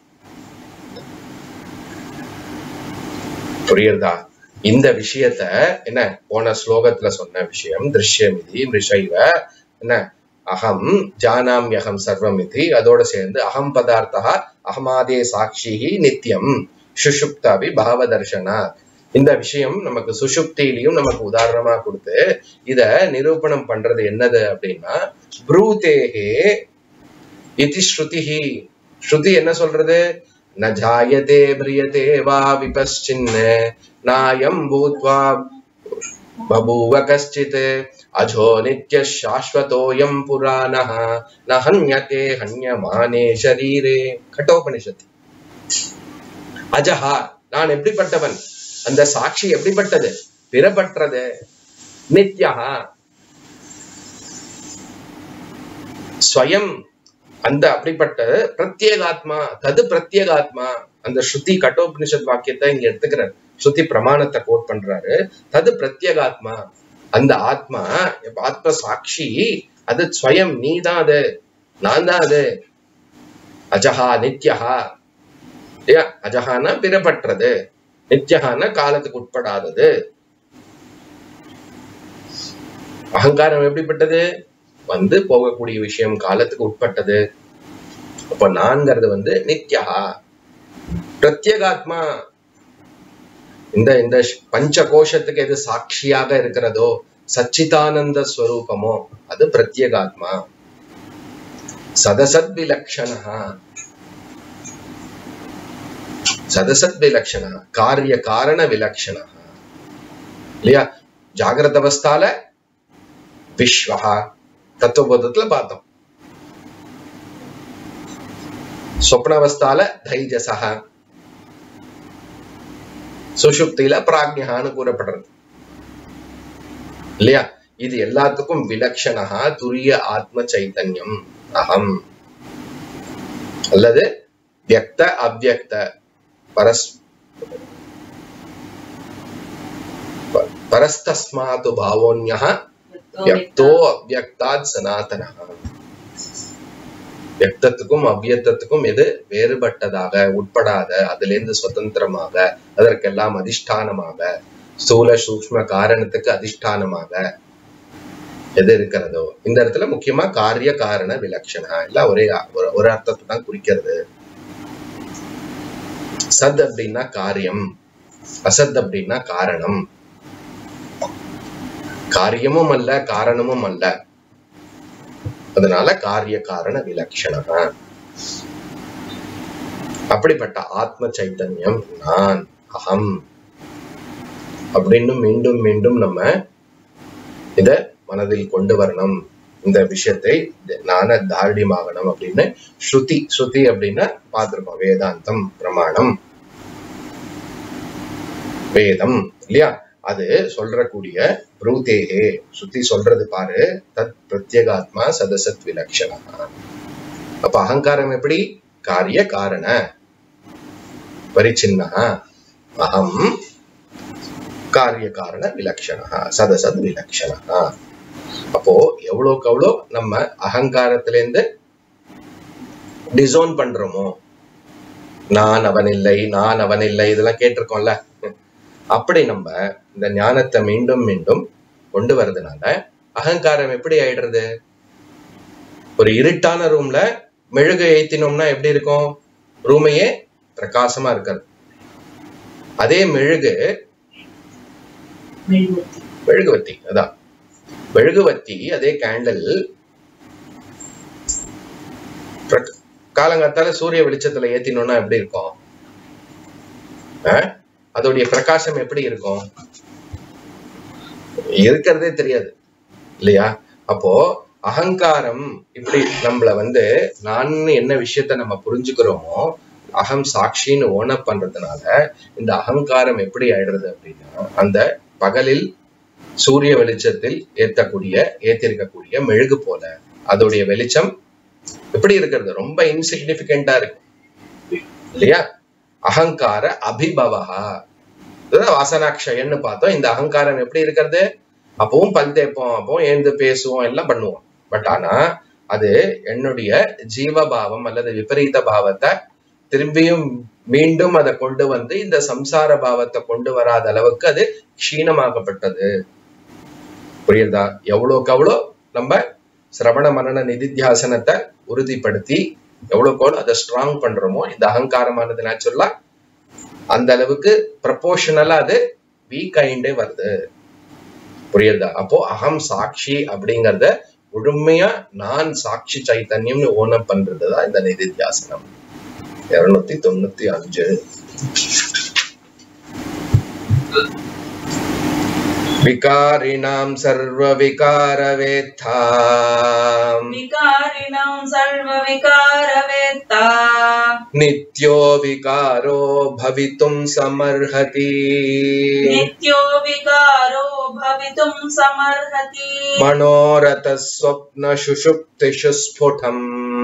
புரியுறதா இந்த விஷயத்த என்ன போன ஸ்லோகத்துல சொன்ன விஷயம் திருஷ்யம் இது மிருஷைவ என்ன அகம் ஜானாம்யகம் சர்வம் இது அதோட சேர்ந்து அகம் பதார்த்தா அகமாதே சாட்சி நித்தியம் சுஷுப்தாபி பாவ தர்ஷனா இந்த விஷயம் நமக்கு சுஷுப்தியிலையும் நமக்கு உதாரணமா கொடுத்து இத நிரூபணம் பண்றது என்னது அப்படின்னா ப்ரூதேகே இதி ஸ்ருதிஹி ஸ்ருதி என்ன சொல்றது ந ஜாயதே பிரியதே வா விபஸ்சின்ன நாயம் பூத்வா பபூவ கஷ்டித் அஜோ நித்ய சாஸ்வதோயம் புராணः ந ஹன்யதே ஹன்யமானே ஷரீரே கட்டோபனிஷத் அஜஹா நான் எப்படிப்பட்டவன் அந்த சாட்சி எப்படிப்பட்டது பிறப்பற்றது நித்யஹா ஸ்வயம் அந்த அப்படிப்பட்ட பிரத்யேகாத்மா தது பிரத்யேகாத்மா அந்த ஸ்ருதி கட்டோபனிஷத் வாக்கியத்தை இங்க எடுத்துக்கிறார் ஸ்ருதி பிரமாணத்தை கோட் பண்றாரு தது பிரத்யேகாத்மா அந்த ஆத்மா ஆத்ம சாட்சி அது ஸ்வயம் நீ தான் அது நான் தான் அது அஜஹா நித்யஹா இல்லையா அஜஹானா பிறப்பற்றது நித்யஹானா காலத்துக்கு உட்படாதது அகங்காரம் எப்படிப்பட்டது வந்து போகக்கூடிய விஷயம் காலத்துக்கு உட்பட்டது அப்ப நான்கிறது வந்து நித்யா பிரத்யேகாத்மா இந்த இந்த ஷ்- பஞ்ச கோஷத்துக்கு எது சாட்சியாக இருக்கிறதோ சச்சிதானந்த ஸ்வரூபமோ அது பிரத்யேகாத்மா சதசத் விலக்ஷணா சதசத் விலக்ஷணா காரிய காரண விலக்ஷணா இல்லையா ஜாகிரத அவஸ்தால விஸ்வஹா தத்துவபோதத்துல பார்த்தோம் சொப்னாவஸ்தால தைஜசஹ சுஷுப்தியில பிராக்ஞகான்னு கூறப்படுறது இல்லையா இது எல்லாத்துக்கும் விலக்ஷணா துரிய ஆத்ம சைத்தன்யம் அகம் அல்லது வியக்த அவ்யக்த பரஸ் ப- பரஸ்தஸ்மாத்து பாவோன்யः வியக்தோ அவ்யக்தாத் சனாதனः வியக்தத்துக்கும் அவ்வியக்தத்துக்கும் எது வேறுபட்டதாக உட்படாத அதிலிருந்து சுதந்திரமாக அதற்கெல்லாம் அதிஷ்டானமாக ஸ்தூல சூக்ஷ்ம காரணத்துக்கு அதிஷ்டானமாக எது இருக்கிறதோ இந்த இடத்துல முக்கியமா காரிய காரண விலட்சணா எல்லாம் ஒரே ஒரு- ஒரு அர்த்தத்தை தான் குறிக்கிறது சத் அப்படின்னா காரியம் அசத் அப்படின்னா காரணம் காரியமும் அல்ல காரணமும் அல்ல அதனால காரிய காரண விலட்சணா அப்படிப்பட்ட ஆத்ம சைத்தன்யம் நான் அகம் அப்படின்னு மீண்டும் மீண்டும் நம்ம இத மனதில் கொண்டு வரணும் இந்த விஷயத்தை நான தாரடியமாகணும் அப்படின்னு ஸ்ருதி ஸ்ருதி அப்படின்னா பார்த்திருக்கோம் வேதாந்தம் பிரமாணம் வேதம் இல்லையா அது சொல்றக்கூடிய ப்ரூதேகே ஸ்ருதி சொல்றது பாரு தத் பிரத்யேகாத்மா சதசத் விலட்சணா அப்ப அகங்காரம் எப்படி காரிய காரண பரிச்சின்னா அகம் காரிய காரண விலட்சணா சதசத் விலட்சணா அப்போ எவ்வளோக்கு எவ்வளோ நம்ம அகங்காரத்துல இருந்து டிசோன் பண்றோமோ நான் அவன் இல்லை நான் அவன் இல்லை இதெல்லாம் கேட்டிருக்கோம்ல அப்படி நம்ம இந்த ஞானத்தை மீண்டும் மீண்டும் கொண்டு வர்றதுனால அகங்காரம் எப்படி ஆயிடுறது ஒரு இருட்டான ரூம்ல மெழுகு ஏத்தினோம்னா எப்படி இருக்கும் ரூமையே பிரகாசமா இருக்காது அதே மெழுகு மெழுகுவர்த்தி மெழுகுவத்தி அதான் மெழுகுவத்தி அதே கேண்டில் காலங்காத்தால சூரிய வெளிச்சத்துல ஏத்தினோம்னா எப்படி இருக்கும் அஹ்? அதோடைய பிரகாசம் எப்படி இருக்கும் இருக்கிறதே தெரியாது இல்லையா அப்போ அகங்காரம் இப்படி நம்மள வந்து நான் என்ன விஷயத்த நம்ம புரிஞ்சுக்கிறோமோ அகம் சாட்சின்னு ஓனப் பண்றதுனால இந்த அகங்காரம் எப்படி ஆயிடுறது அப்படின்னா அந்த பகலில் சூரிய வெளிச்சத்தில் ஏத்தக்கூடிய ஏத்திருக்கக்கூடிய மெழுகு போல அதோடைய வெளிச்சம் எப்படி இருக்கிறது ரொம்ப இன்சிக்னிபிகண்டா இருக்கு இல்லையா அகங்கார அபிபவஹா இதுதான் வாசனாட்சயன்னு பார்த்தோம் இந்த அகங்காரம் எப்படி இருக்கிறது அப்பவும் பல் தேய்ப்போம் அப்பவும் எழுந்து பேசுவோம் எல்லாம் பண்ணுவோம் பட் ஆனா அது என்னுடைய ஜீவபாவம் அல்லது விபரீத பாவத்தை திரும்பியும் மீண்டும் அதை கொண்டு வந்து இந்த சம்சார பாவத்தை கொண்டு வராத அளவுக்கு அது க்ஷீணமாக்கப்பட்டது புரியுதா எவ்வளோக்கு எவ்வளோ நம்ம சிரவண மரண நிதித்தியாசனத்தை உறுதிப்படுத்தி எவ்வளோக்கு எவ்வளோ அதை ஸ்ட்ராங் பண்றோமோ இந்த அகங்காரமானது நேச்சுரலா அந்த அளவுக்கு ப்ரப்போர்ஷனலா அது வீக் ஆயிண்டே வருது புரியுதா அப்போ அகம் சாட்சி அப்படிங்கறத முழுமையா நான் சாட்சி சைத்தன்யம்னு ஓனம் பண்றதுதான் இந்த நிதித்தியாசனம் இருநூத்தி தொண்ணூத்தி அஞ்சு விகாரிணாம் சர்வ விகாரவேத்தா विकारिणां सर्वविकारवेत्ता நித்யோ விகாரோ பவித்தும் சமர்ஹதி नित्यो विकारो भवितुं समर्हति மனோரத ஸ்வப்ன சுஷுப்திஷு ஸ்புடம்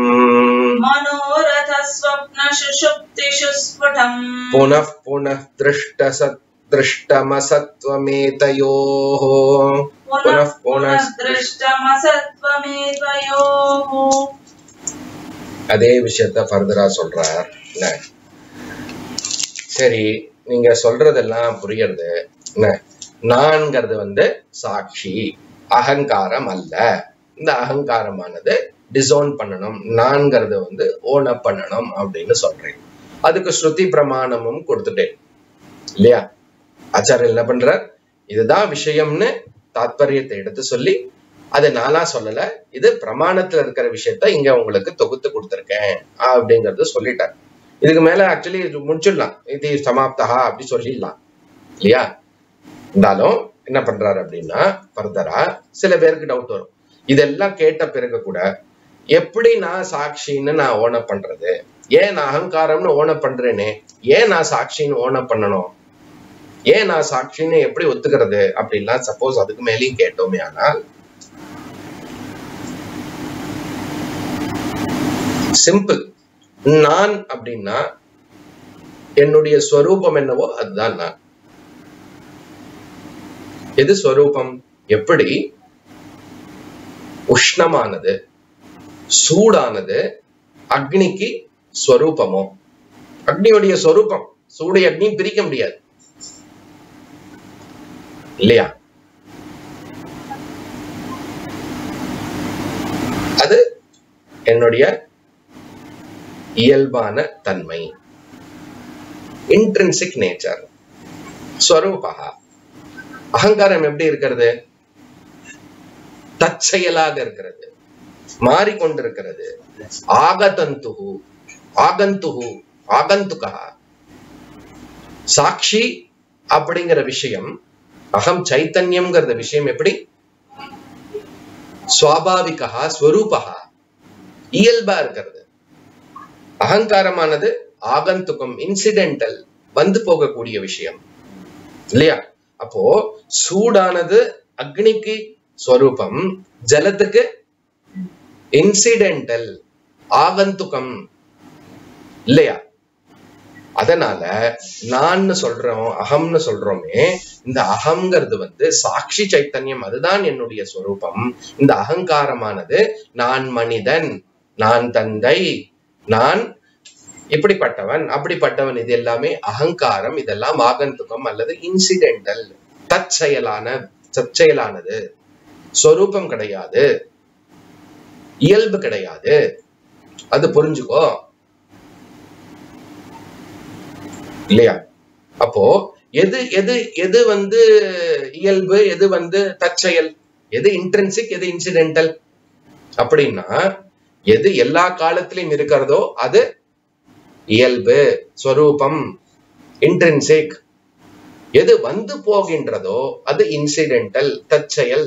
मनोरथस्वप्नशुषुप्तिषु स्फुटम् पुनः पुनः दृष्टसत् दृष्टमसत्त्वमेतयोः पुनः पुनः दृष्टमसत्त्वमेतयोः அதே விஷயத்த ஃபர்தரா சொல்றார் என்ன சரி நீங்க சொல்றதெல்லாம் புரியறது என்ன நான்கிறது வந்து சாட்சி அகங்காரம் அல்ல இந்த அகங்காரமானது டிசோன் பண்ணணும் நான்கிறது வந்து ஓன பண்ணணும் அப்படின்னு சொல்றேன் அதுக்கு ஸ்ருதி பிரமாணமும் கொடுத்துட்டேன் இல்லையா ஆச்சாரியர் என்ன பண்றார் இதுதான் விஷயம்னு தாத்பரியத்தை எடுத்து சொல்லி அது நானா சொல்லல இது பிரமாணத்துல இருக்கிற விஷயத்த இங்க உங்களுக்கு தொகுத்து கொடுத்துருக்கேன் அப்படிங்கறது சொல்லிட்டார் இதுக்கு மேல ஆக்சுவலி இது முடிச்சிடலாம் இது சமாப்தா அப்படி சொல்லிடலாம் இல்லையா இருந்தாலும் என்ன பண்றாரு அப்படின்னா ஃபர்தரா சில பேருக்கு டவுட் வரும் இதெல்லாம் கேட்ட பிறகு கூட எப்படி நான் சாட்சின்னு நான் ஓன பண்றது ஏன் நான் அகங்காரம்னு ஓன பண்றேனே ஏன் நான் சாட்சின்னு ஓன பண்ணணும் ஏன் நான் சாட்சின்னு எப்படி ஒத்துக்கிறது அப்படின்லாம் சப்போஸ் அதுக்கு மேலேயும் கேட்டோமே ஆனால் சிம்பிள் நான் அப்படின்னா என்னுடைய ஸ்வரூபம் என்னவோ அதுதான் நான் எது ஸ்வரூபம் எப்படி உஷ்ணமானது சூடானது அக்னிக்கு ஸ்வரூபமோ அக்னியுடைய ஸ்வரூபம் சூடு அக்னியும் பிரிக்க முடியாது இல்லையா அது என்னுடைய இயல்பான தன்மை இன்ட்ரின்சிக் நேச்சர் ஸ்வரூபா அகங்காரம் எப்படி இருக்கிறது தற்செயலாக இருக்கிறது மாறிக்கொண்டிருக்கிறது ஆகதந்துகு ஆகந்துகு ஆகந்துகா சாட்சி அப்படிங்கிற விஷயம் அகம் சைத்தன்யம்ங்கிறத விஷயம் எப்படி சுவாபாவிகா ஸ்வரூபா இயல்பா இருக்கிறது அகங்காரமானது ஆகந்துகம் இன்சிடென்டல் வந்து போகக்கூடிய விஷயம் இல்லையா அப்போ சூடானது அக்னிக்கு ஸ்வரூபம் ஜலத்துக்கு இன்சிடென்டல் ஆகந்துகம் இல்லையா அதனால நான் சொல்றோம் அகம்னு சொல்றோமே இந்த அகம்ங்கிறது வந்து சாட்சி சைத்தன்யம் அதுதான் என்னுடைய ஸ்வரூபம் இந்த அகங்காரமானது நான் மனிதன் நான் தந்தை நான் இப்படிப்பட்டவன் அப்படிப்பட்டவன் இது எல்லாமே அகங்காரம் இதெல்லாம் ஆகந்துகம் அல்லது இன்சிடென்டல் தற்செயலான தற்செயலானது ஸ்வரூபம் கிடையாது இயல்பு கிடையாது அது புரிஞ்சுக்கோ இல்லையா அப்போ எது எது எது வந்து இயல்பு எது வந்து தற்செயல் எது இன்ட்ரென்சிக் எது இன்சிடென்டல் அப்படின்னா எது எல்லா காலத்திலும் இருக்கிறதோ அது இயல்பு ஸ்வரூபம் இன்ட்ரென்சிக் எது வந்து போகின்றதோ அது இன்சிடென்டல் தற்செயல்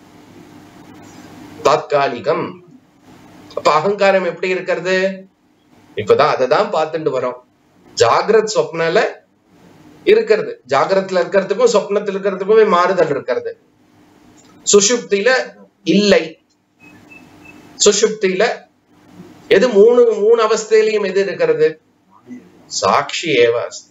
தாத்காலிகம் அப்ப அகங்காரம் எப்படி இருக்கிறது இப்பதான் அதை தான் பார்த்துட்டு வரோம் ஜாகிரத் சொப்னால இருக்கிறது ஜாகிரத்துல இருக்கிறதுக்கும் சொப்னத்துல இருக்கிறதுக்குமே மாறுதல் இருக்கிறது சுஷுப்தியில இல்லை சுஷுப்தியில எது மூணு மூணு அவஸ்தையிலையும் எது இருக்கிறது சாட்சி ஏவ அஸ்தி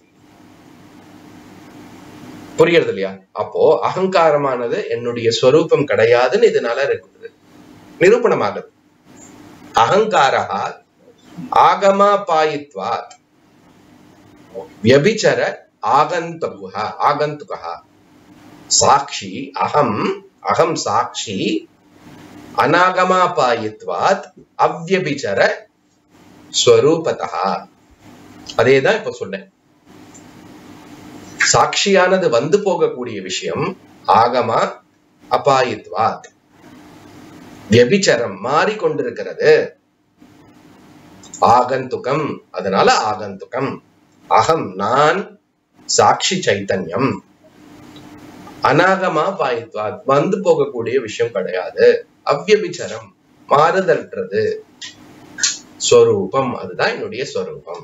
புரியுறது இல்லையா அப்போ அகங்காரமானது என்னுடைய ஸ்வரூபம் கிடையாதுன்னு இதனால இருக்குது நிரூபணமாகுது அகங்காரா ஆகமாபாயித்வாத் व्यभिचर आगन्तुकः आगन्तुकः साक्षी अहम् अहं साक्षी அனாகமாபாயித்வாத் அவ்யபிச்சர ஸ்வரூபதா அதேதான் இப்ப சொன்னேன் சாட்சியானது வந்து போகக்கூடிய விஷயம் ஆகமா அபாயித்வாத் வியபிச்சரம் மாறிக்கொண்டிருக்கிறது ஆகந்துகம் அதனால ஆகந்துகம் அகம் நான் சாட்சி சைத்தன்யம் அனாகமா பாயித்வாத் வந்து போகக்கூடிய விஷயம் கிடையாது அவ்யபிச்சரம் மாறுதல்றது ஸ்வரூபம் அதுதான் என்னுடைய ஸ்வரூபம்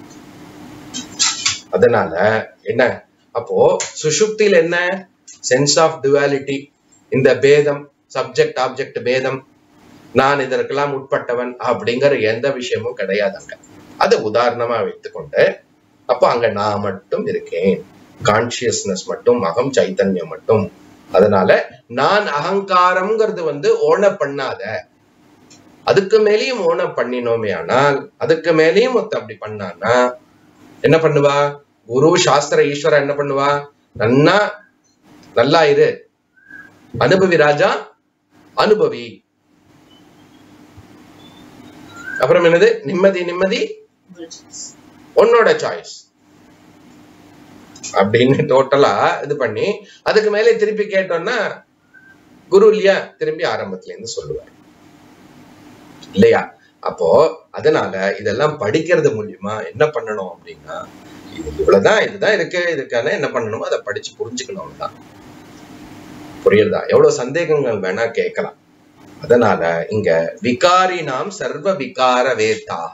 அதனால என்ன அப்போ சுஷுப்தியில் என்ன சென்ஸ் ஆஃப் டுவாலிட்டி இந்த பேதம் சப்ஜெக்ட் ஆப்ஜெக்ட் பேதம் நான் இதற்கெல்லாம் உட்பட்டவன் அப்படிங்கிற எந்த விஷயமும் கிடையாது அங்க அதை உதாரணமா வைத்துக்கொண்டு அப்போ அங்க நான் மட்டும் இருக்கேன் கான்சியஸ்னஸ் மட்டும் அகம் சைத்தன்யம் மட்டும் அதனால நான் அகங்காரம்ங்கிறது வந்து ஓன பண்ணாத அதுக்கு மேலேயும் ஓன பண்ணினோமே ஆனால் அதுக்கு மேலேயும் ஒருத்த அப்படி பண்ணானா என்ன பண்ணுவா குரு சாஸ்திர ஈஸ்வரா என்ன பண்ணுவா நன்னா நல்லா இரு அனுபவி ராஜா அனுபவி அப்புறம் என்னது நிம்மதி நிம்மதி உன்னோட சாய்ஸ் அப்படின்னு டோட்டலா இது பண்ணி அதுக்கு மேலே திருப்பி கேட்டோம்னா குரு இல்லையா திரும்பி ஆரம்பத்துல இருந்து சொல்லுவார் இல்லையா அப்போ அதனால இதெல்லாம் படிக்கிறது மூலியமா என்ன பண்ணணும் அப்படின்னா இது இவ்வளவுதான் இதுதான் இருக்கு இதுக்கான என்ன பண்ணணுமோ அதை படிச்சு புரிஞ்சுக்கணும் தான் புரியுறதா எவ்வளவு சந்தேகங்கள் வேணா கேட்கலாம் அதனால இங்க விகாரி நாம் சர்வ விகார வேத்தாக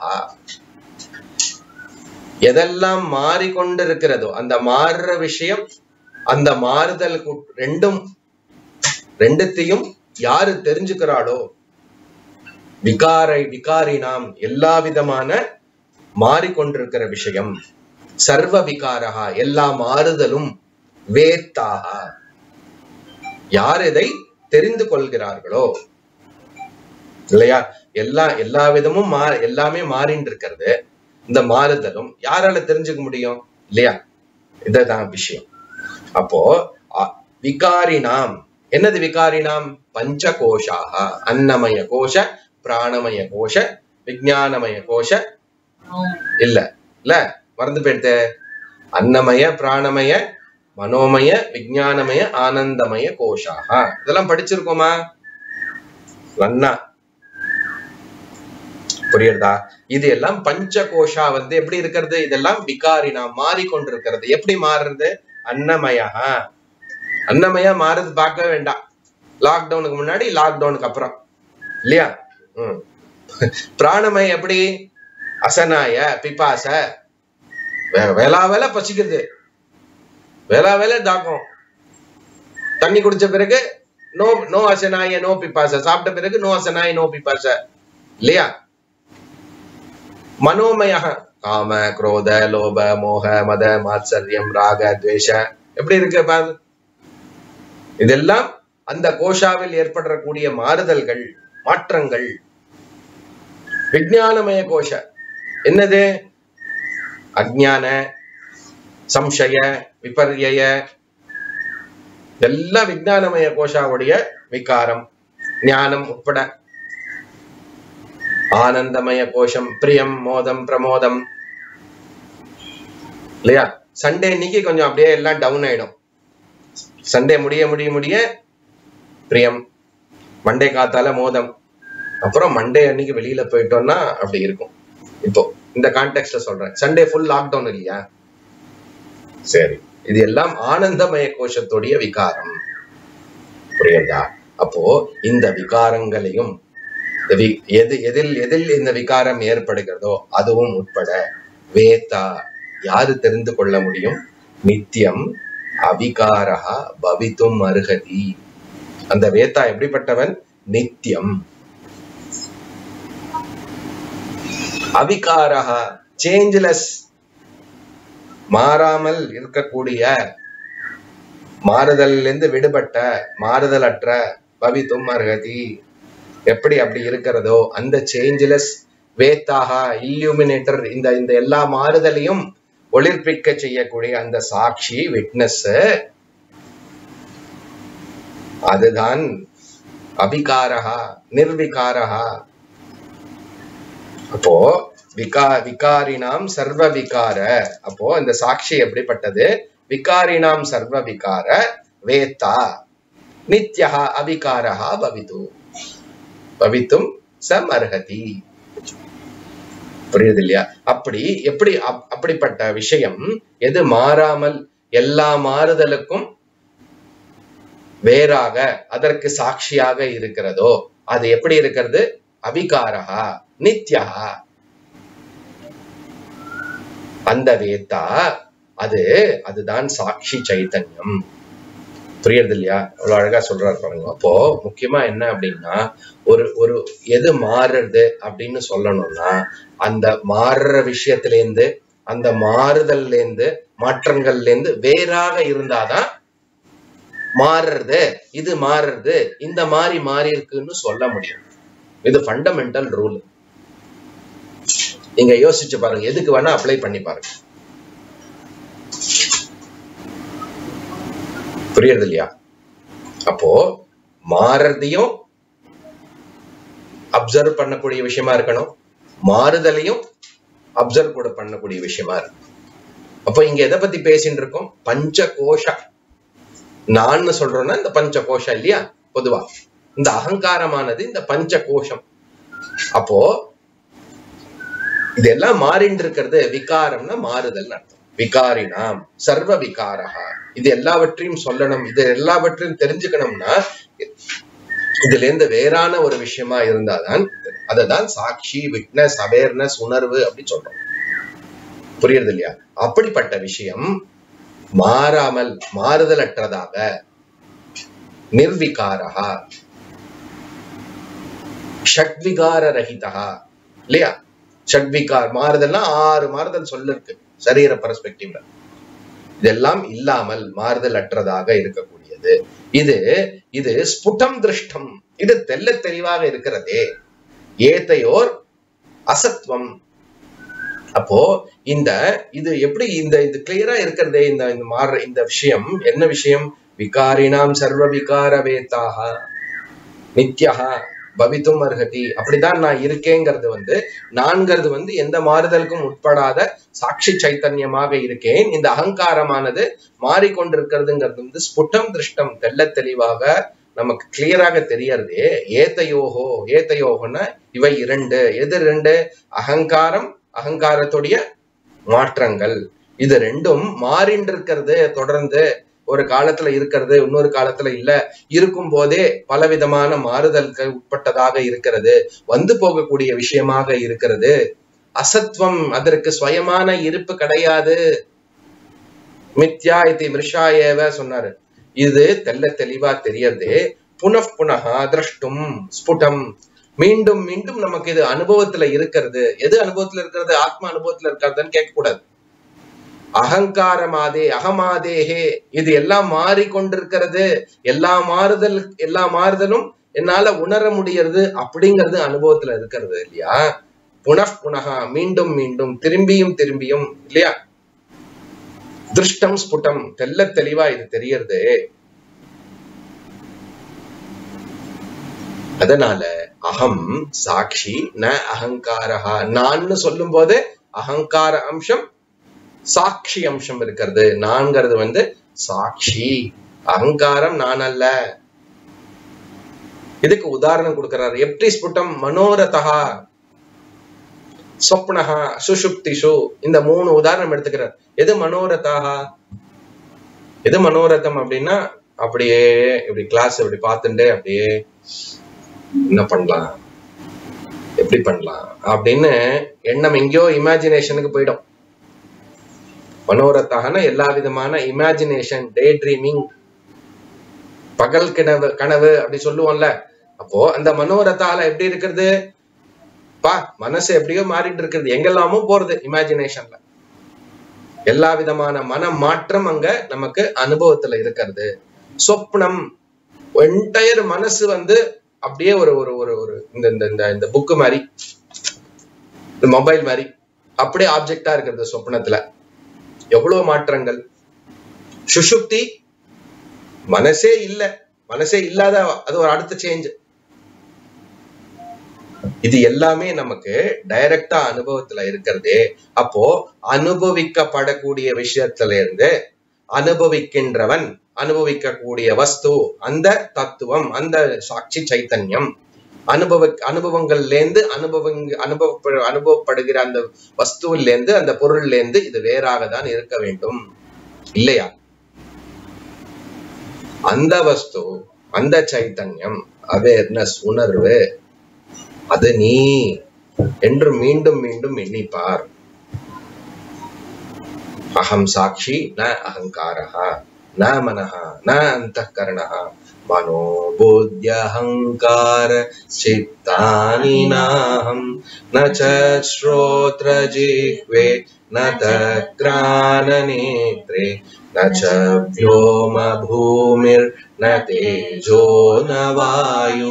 எதெல்லாம் மாறிக்கொண்டிருக்கிறதோ அந்த மாறுற விஷயம் அந்த மாறுதல் கு- ரெண்டும் ரெண்டுத்தையும் யாரு தெரிஞ்சுக்கிறாளோ விகாரை விகாரி நாம் எல்லா விதமான மாறிக்கொண்டிருக்கிற விஷயம் சர்வ விகாரகா எல்லா மாறுதலும் வேத்தாக யார் இதை தெரிந்து கொள்கிறார்களோ இல்லையா எல்லா எல்லா விதமும் மா எல்லாமே மாறின்னு இருக்கிறது இந்த மாறுதலும் யாரால தெரிஞ்சுக்க முடியும் இல்லையா இதுதான் விஷயம் அப்போ அ- விகாரினாம் என்னது விகாரினாம் பஞ்சகோஷாக அன்னமய கோஷ பிராணமய கோஷ விஞ்ஞானமய கோஷ இல்ல இல்ல மறந்து போயிடுது அன்னமய பிராணமய மனோமய விஞ்ஞானமய ஆனந்தமய கோஷாக இதெல்லாம் படிச்சிருக்கோமா நன்னா புரியுறதா இது எல்லாம் பஞ்ச கோஷா வந்து எப்படி இருக்கிறது இதெல்லாம் விகாரினா மாறிக்கொண்டிருக்கிறது எப்படி மாறுறது அன்னமயா அன்னமயா மாறுறது பார்க்கவே வேண்டாம் லாக்டவுனுக்கு முன்னாடி லாக்டவுனுக்கு அப்புறம் இல்லையா ம் பிராணமய எப்படி அசனாய பிபாச வே- வேளா வேலை பசிக்குது வேளா வேலை தாக்கம் தண்ணி குடிச்ச பிறகு நோ நோ அசனாய நோ பிபாச சாப்பிட்ட பிறகு நோ அசனாய நோ பிபாச இல்லையா மனோமய காம குரோத லோப மோக மத மாத்சரியம் ராக துவேஷ எப்படி இருக்கு பாரு இதெல்லாம் அந்த கோஷாவில் ஏற்படக்கூடிய மாறுதல்கள் மாற்றங்கள் விஞ்ஞானமய கோஷ என்னது அஜ்ஞான சம்சய விபர்யய இதெல்லாம் விஞ்ஞானமய கோஷாவுடைய விகாரம் ஞானம் உட்பட ஆனந்தமய கோஷம் பிரியம் மோதம் பிரமோதம் இல்லையா சண்டே இன்னைக்கு கொஞ்சம் அப்படியே எல்லாம் டவுன் ஆயிடும் சண்டே முடிய முடிய முடிய பிரியம் மண்டே காத்தால மோதம் அப்புறம் மண்டே அன்னைக்கு வெளியில போயிட்டோம்னா அப்படி இருக்கும் இப்போ இந்த கான்டெக்ட்ல சொல்றேன் சண்டே ஃபுல் லாக்டவுன் இல்லையா சரி இது எல்லாம் ஆனந்தமய கோஷத்துடைய விகாரம் புரியுதா அப்போ இந்த விகாரங்களையும் இந்த வி- எது எதில் எதில் இந்த விகாரம் ஏற்படுகிறதோ அதுவும் உட்பட வேத்தா யாரு தெரிந்து கொள்ள முடியும் நித்தியம் அவிகாரா பவித்தும் அருகதி அந்த வேத்தா எப்படிப்பட்டவன் நித்தியம் அவிகாரா சேஞ்ச்லெஸ் மாறாமல் இருக்கக்கூடிய மாறுதலிலிருந்து விடுபட்ட மாறுதலற்ற பவித்தும் அருகதி எப்படி அப்படி இருக்கிறதோ அந்த சேஞ்ச்லெஸ் வேத்தாக இல்லுமினேட்டர் இந்த இந்த எல்லா மாறுதலையும் ஒளிர்ப்பிக்க செய்யக்கூடிய அந்த சாட்சி விட்னஸ் அதுதான் அபிகாரஹா நிர்விகாரஹா அப்போ விகா விகாரினாம் சர்வ விகார அப்போ இந்த சாட்சி எப்படிப்பட்டது விகாரினாம் சர்வ விகார வேத்தா நித்யா அவிகாரஹா பவிது பவித்தும் சமர்ஹதி புரியுது இல்லையா அப்படி எப்படி அப்- அப்படிப்பட்ட விஷயம் எது மாறாமல் எல்லா மாறுதலுக்கும் வேறாக அதற்கு சாட்சியாக இருக்கிறதோ அது எப்படி இருக்கிறது அவிகாரஹா நித்யா அந்த வேத்தா அது அதுதான் சாட்சி சைத்தன்யம் புரியுறது இல்லையா அவ்வளவு அழகா சொல்றாரு பாருங்க அப்போ முக்கியமா என்ன அப்படின்னா ஒரு ஒரு எது மாறுறது அப்படின்னு சொல்லணும்னா அந்த மாறுற விஷயத்துல இருந்து அந்த மாறுதல்ல இருந்து மாற்றங்கள்ல இருந்து வேறாக இருந்தாதான் மாறுறது இது மாறுறது இந்த மாதிரி மாறி இருக்குன்னு சொல்ல முடியும் இது ஃபண்டமெண்டல் ரூல் நீங்க யோசிச்சு பாருங்க எதுக்கு வேணா அப்ளை பண்ணி பாருங்க புரியுறது இல்லையா அப்போ மாறுறதையும் அப்சர்வ் பண்ணக்கூடிய விஷயமா இருக்கணும் மாறுதலையும் அப்சர்வ் கூட பண்ணக்கூடிய விஷயமா இருக்கு அப்போ இங்க எதை பத்தி பேசிட்டு இருக்கோம் பஞ்ச கோஷ நான் சொல்றோம்னா இந்த பஞ்ச கோஷம் இல்லையா பொதுவா இந்த அகங்காரமானது இந்த பஞ்ச கோஷம் அப்போ இதெல்லாம் மாறிண்டு இருக்கிறது விகாரம்னா மாறுதல் அர்த்தம் விகாரினாம் சர்வ விகாரஹா இது எல்லாவற்றையும் சொல்லணும் இது எல்லாவற்றையும் தெரிஞ்சுக்கணும்னா இதுல இருந்து வேறான ஒரு விஷயமா இருந்தாதான் அததான் சாட்சி விட்னஸ் அவேர்னஸ் உணர்வு அப்படி சொல்றோம் புரியுறது இல்லையா அப்படிப்பட்ட விஷயம் மாறாமல் மாறுதலற்றதாக நிர்விகாரா ஷட்விகார ரஹிதா இல்லையா ஷட்விகார் மாறுதல்னா ஆறு மாறுதல் சொல்லிருக்கு சரீர பர்ஸ்பெக்டிவ்ல இதெல்லாம் இல்லாமல் மாறுதல் அற்றதாக இருக்கக்கூடியது இது இது ஸ்புடம் திருஷ்டம் இது தெல்ல தெளிவாக இருக்கிறதே ஏதையோர் அசத்வம் அப்போ இந்த இது எப்படி இந்த இது கிளியரா இருக்கிறதே இந்த இந்த மாற இந்த விஷயம் என்ன விஷயம் விகாரினாம் சர்வ விகார வேத்தாக நித்யா பவித்தும் அர்ஹதி அப்படிதான் நான் இருக்கேங்கிறது வந்து நான்கிறது வந்து எந்த மாறுதலுக்கும் உட்படாத சாட்சி சைத்தன்யமாக இருக்கேன் இந்த அகங்காரமானது மாறிக்கொண்டிருக்கிறதுங்கிறது வந்து ஸ்புட்டம் திருஷ்டம் தெள்ள தெளிவாக நமக்கு கிளியராக தெரியறதே ஏத்தையோகோ ஏத்தையோகோன்னா இவை இரண்டு எது ரெண்டு அகங்காரம் அகங்காரத்துடைய மாற்றங்கள் இது ரெண்டும் மாறிண்டு இருக்கிறது தொடர்ந்து ஒரு காலத்துல இருக்கிறது இன்னொரு காலத்துல இல்ல இருக்கும் போதே பலவிதமான மாறுதல்கள் உட்பட்டதாக இருக்கிறது வந்து போகக்கூடிய விஷயமாக இருக்கிறது அசத்வம் அதற்கு சுயமான இருப்பு கிடையாது மித்யா இது மிருஷாயேவ சொன்னாரு இது தெல்ல தெளிவா தெரியறது புனః புனகா திரஷ்டும் ஸ்புடம் மீண்டும் மீண்டும் நமக்கு இது அனுபவத்துல இருக்கிறது எது அனுபவத்துல இருக்கிறது ஆத்ம அனுபவத்துல இருக்கிறதுன்னு கேட்க கூடாது அகங்காரமாதே அகமாதேஹே இது எல்லாம் மாறிக்கொண்டிருக்கிறது எல்லா மாறுதல் எல்லா மாறுதலும் என்னால உணர முடியறது அப்படிங்கிறது அனுபவத்துல இருக்கிறது இல்லையா புனః புனகா மீண்டும் மீண்டும் திரும்பியும் திரும்பியும் இல்லையா திருஷ்டம் ஸ்புட்டம் தெல்ல தெளிவா இது தெரியறது அதனால அகம் சாட்சி ந அகங்காரஹா நான்னு சொல்லும் போது அகங்கார அம்சம் சாட்சி அம்சம் இருக்கிறது நான்கிறது வந்து சாட்சி அகங்காரம் நான் அல்ல இதுக்கு உதாரணம் கொடுக்கிறார் எப்படி ஸ்புட்டம் மனோரதா சொப்னஹா சுஷுப்திஷு இந்த மூணு உதாரணம் எடுத்துக்கிறார் எது மனோரதாக எது மனோரதம் அப்படின்னா அப்படியே இப்படி கிளாஸ் இப்படி பார்த்துட்டு அப்படியே என்ன பண்ணலாம் எப்படி பண்ணலாம் அப்படின்னு எண்ணம் எங்கேயோ இமேஜினேஷனுக்கு போயிடும் மனோரத்தாகனா எல்லா விதமான இமேஜினேஷன் டே ட்ரீமிங் பகல் கனவு கனவு அப்படி சொல்லுவோம்ல அப்போ அந்த மனோரத்தால எப்படி இருக்கிறது பா மனசு எப்படியோ மாறிட்டு இருக்கிறது எங்கெல்லாமோ போறது இமேஜினேஷன்ல எல்லா விதமான மன மாற்றம் அங்க நமக்கு அனுபவத்துல இருக்கிறது சொப்னம் என்டையர் மனசு வந்து அப்படியே ஒரு ஒரு ஒரு ஒரு இந்த இந்த இந்த இந்த புக்கு மாதிரி இந்த மொபைல் மாதிரி அப்படியே ஆப்ஜெக்டா இருக்கிறது சொப்னத்துல எவ்வளவு மாற்றங்கள் சுஷுப்தி மனசே இல்ல மனசே இல்லாத அது ஒரு அடுத்த சேஞ்ச் இது எல்லாமே நமக்கு டைரக்டா அனுபவத்துல இருக்கிறதே அப்போ அனுபவிக்கப்படக்கூடிய விஷயத்துல இருந்து அனுபவிக்கின்றவன் அனுபவிக்கக்கூடிய வஸ்து அந்த தத்துவம் அந்த சாட்சி சைத்தன்யம் அனுபவ அனுபவங்கள்ல இருந்து அனுபவங்க அனுபவ அனுபவப்படுகிற அந்த வஸ்துவில இருந்து அந்த பொருள்ல இருந்து இது வேறாக தான் இருக்க வேண்டும் இல்லையா அந்த வஸ்து அந்த சைத்தன்யம் அவேர்னஸ் உணர்வு அது நீ என்று மீண்டும் மீண்டும் எண்ணிப்பார் அகம் சாட்சி ந அகங்காரா ந மனஹ ந அந்தఃகரணः மனோ புத்தியஹங்கார சித்தானி நாஹம் ந ச ஸ்ரோத்ர ஜிஹ்வே ந தக்ரானநேத்ரே न च व्योम भूमिर् न तेजो न वायु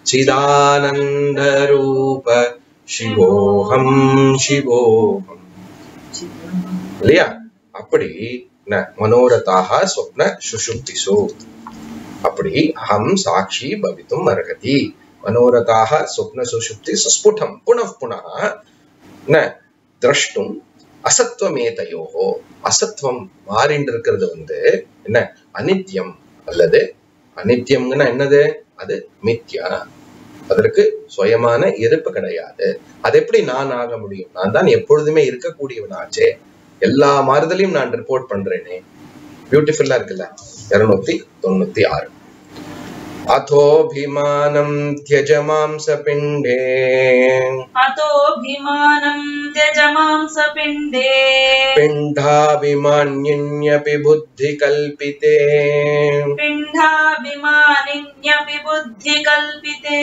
चिदानन्दरूप शिवोऽहम् शिवोऽहम् இல்லையா அப்படி ந மனோரதாக ஸ்வப்ன சுஷுப்திசு அப்படி அகம் சாட்சி பவித்தும் அர்ஹதி மனோரதாக ஸ்வப்ன சுஷுப்தி சுஸ்புடம் புனః புனः ந திரஷ்டும் அசத்துவமேதையோகோ அசத்துவம் மாறிண்டு இருக்கிறது வந்து என்ன அனித்யம் அல்லது அனித்யம்னா என்னது அது மித்யா அதற்கு சுயமான இருப்பு கிடையாது அது எப்படி நான் ஆக முடியும் நான் தான் எப்பொழுதுமே இருக்கக்கூடியவனாச்சே எல்லா மாறுதலையும் நான் ரிப்போர்ட் பண்றேனே பியூட்டிஃபுல்லா இருக்குல்ல இருநூத்தி தொண்ணூத்தி ஆறு अथोऽभिमानम् त्यज मांसपिण्डे अतोऽभिमानम् त्यज मांसपिण्डे पिण्डाभिमान्यन्यपि बुद्धिकल्पिते पिण्डाभिमानिन्यपि बुद्धिकल्पिते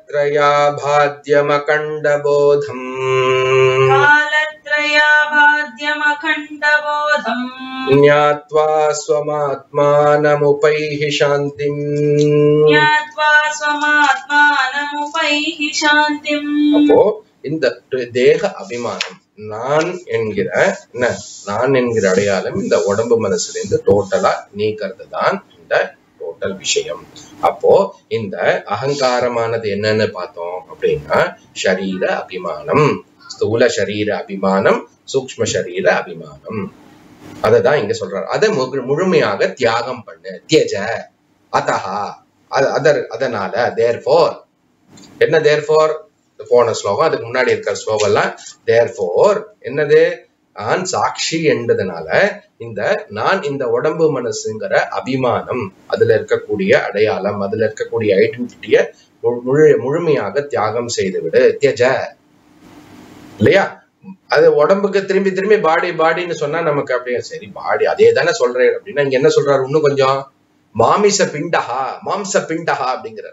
कालत्रयाभाद्यमकण्डबोधम् कालत्रयाभाद्य अबाध्यमखण्डबोधम् ज्ञात्वा स्वमात्मानमुपैः शान्तिम् ज्ञात्वा स्वमात्मानमुपैः शान्तिम् அப்போ இந்த தேக அபிமானம் நான் என்கிற என்ன நான் என்கிற அடையாளம் இந்த உடம்பு மனசுல இருந்து டோட்டலா நீக்கிறது தான் இந்த டோட்டல் விஷயம் அப்போ இந்த அகங்காரமானது என்னன்னு பார்த்தோம் அப்படின்னா ஷரீர அபிமானம் ஸ்தூல சரீர அபிமானம் சூக்ஷ்ம சரீர அபிமானம் அததான் இங்க சொல்றாரு அதை முழு- முழுமையாக தியாகம் பண்ணு தியஜ அத்தஹா அத- அதர் அதனால தேர் என்ன தேர் போன ஸ்லோகம் அதுக்கு முன்னாடி இருக்கிற ஸ்லோகம் எல்லாம் தேர் என்னது நான் சாட்சி என்பதனால இந்த நான் இந்த உடம்பு மனசுங்கிற அபிமானம் அதுல இருக்கக்கூடிய அடையாளம் அதுல இருக்கக்கூடிய ஐடென்டிட்டிய முழு முழுமையாக தியாகம் செய்து விடு தியஜ இல்லையா அது உடம்புக்கு திரும்பி திரும்பி பாடி பாடின்னு சொன்னா நமக்கு அப்படியே சரி பாடி அதே தானே சொல்றேன் அப்படின்னா இங்க என்ன சொல்றாரு இன்னும் கொஞ்சம் மாமிச பிண்டஹா மாம்ச பிண்டஹா அப்படிங்கிறார்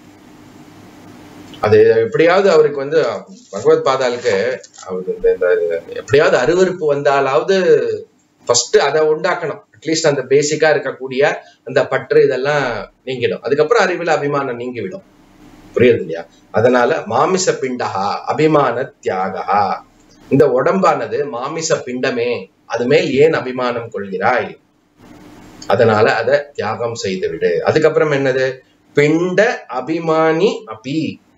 அது எப்படியாவது அவருக்கு வந்து பகவத் பாதாளுக்கு அவருக்கு இந்த இந்த எப்படியாவது அருவருப்பு வந்தாலாவது ஃபர்ஸ்ட் அதை உண்டாக்கணும் அட்லீஸ்ட் அந்த பேசிக்கா இருக்கக்கூடிய அந்த பற்று இதெல்லாம் நீங்கிடும் அதுக்கப்புறம் அறிவில் அபிமானம் நீங்கிவிடும் புரியுது இல்லையா அதனால மாமிச பிண்டஹா அபிமான தியாகா இந்த உடம்பானது மாமிச பிண்டமே அது மேல் ஏன் அபிமானம் கொள்கிறாய் அதனால அதை தியாகம் செய்து விடு அதுக்கப்புறம் என்னது பிண்ட அபிமானி அபி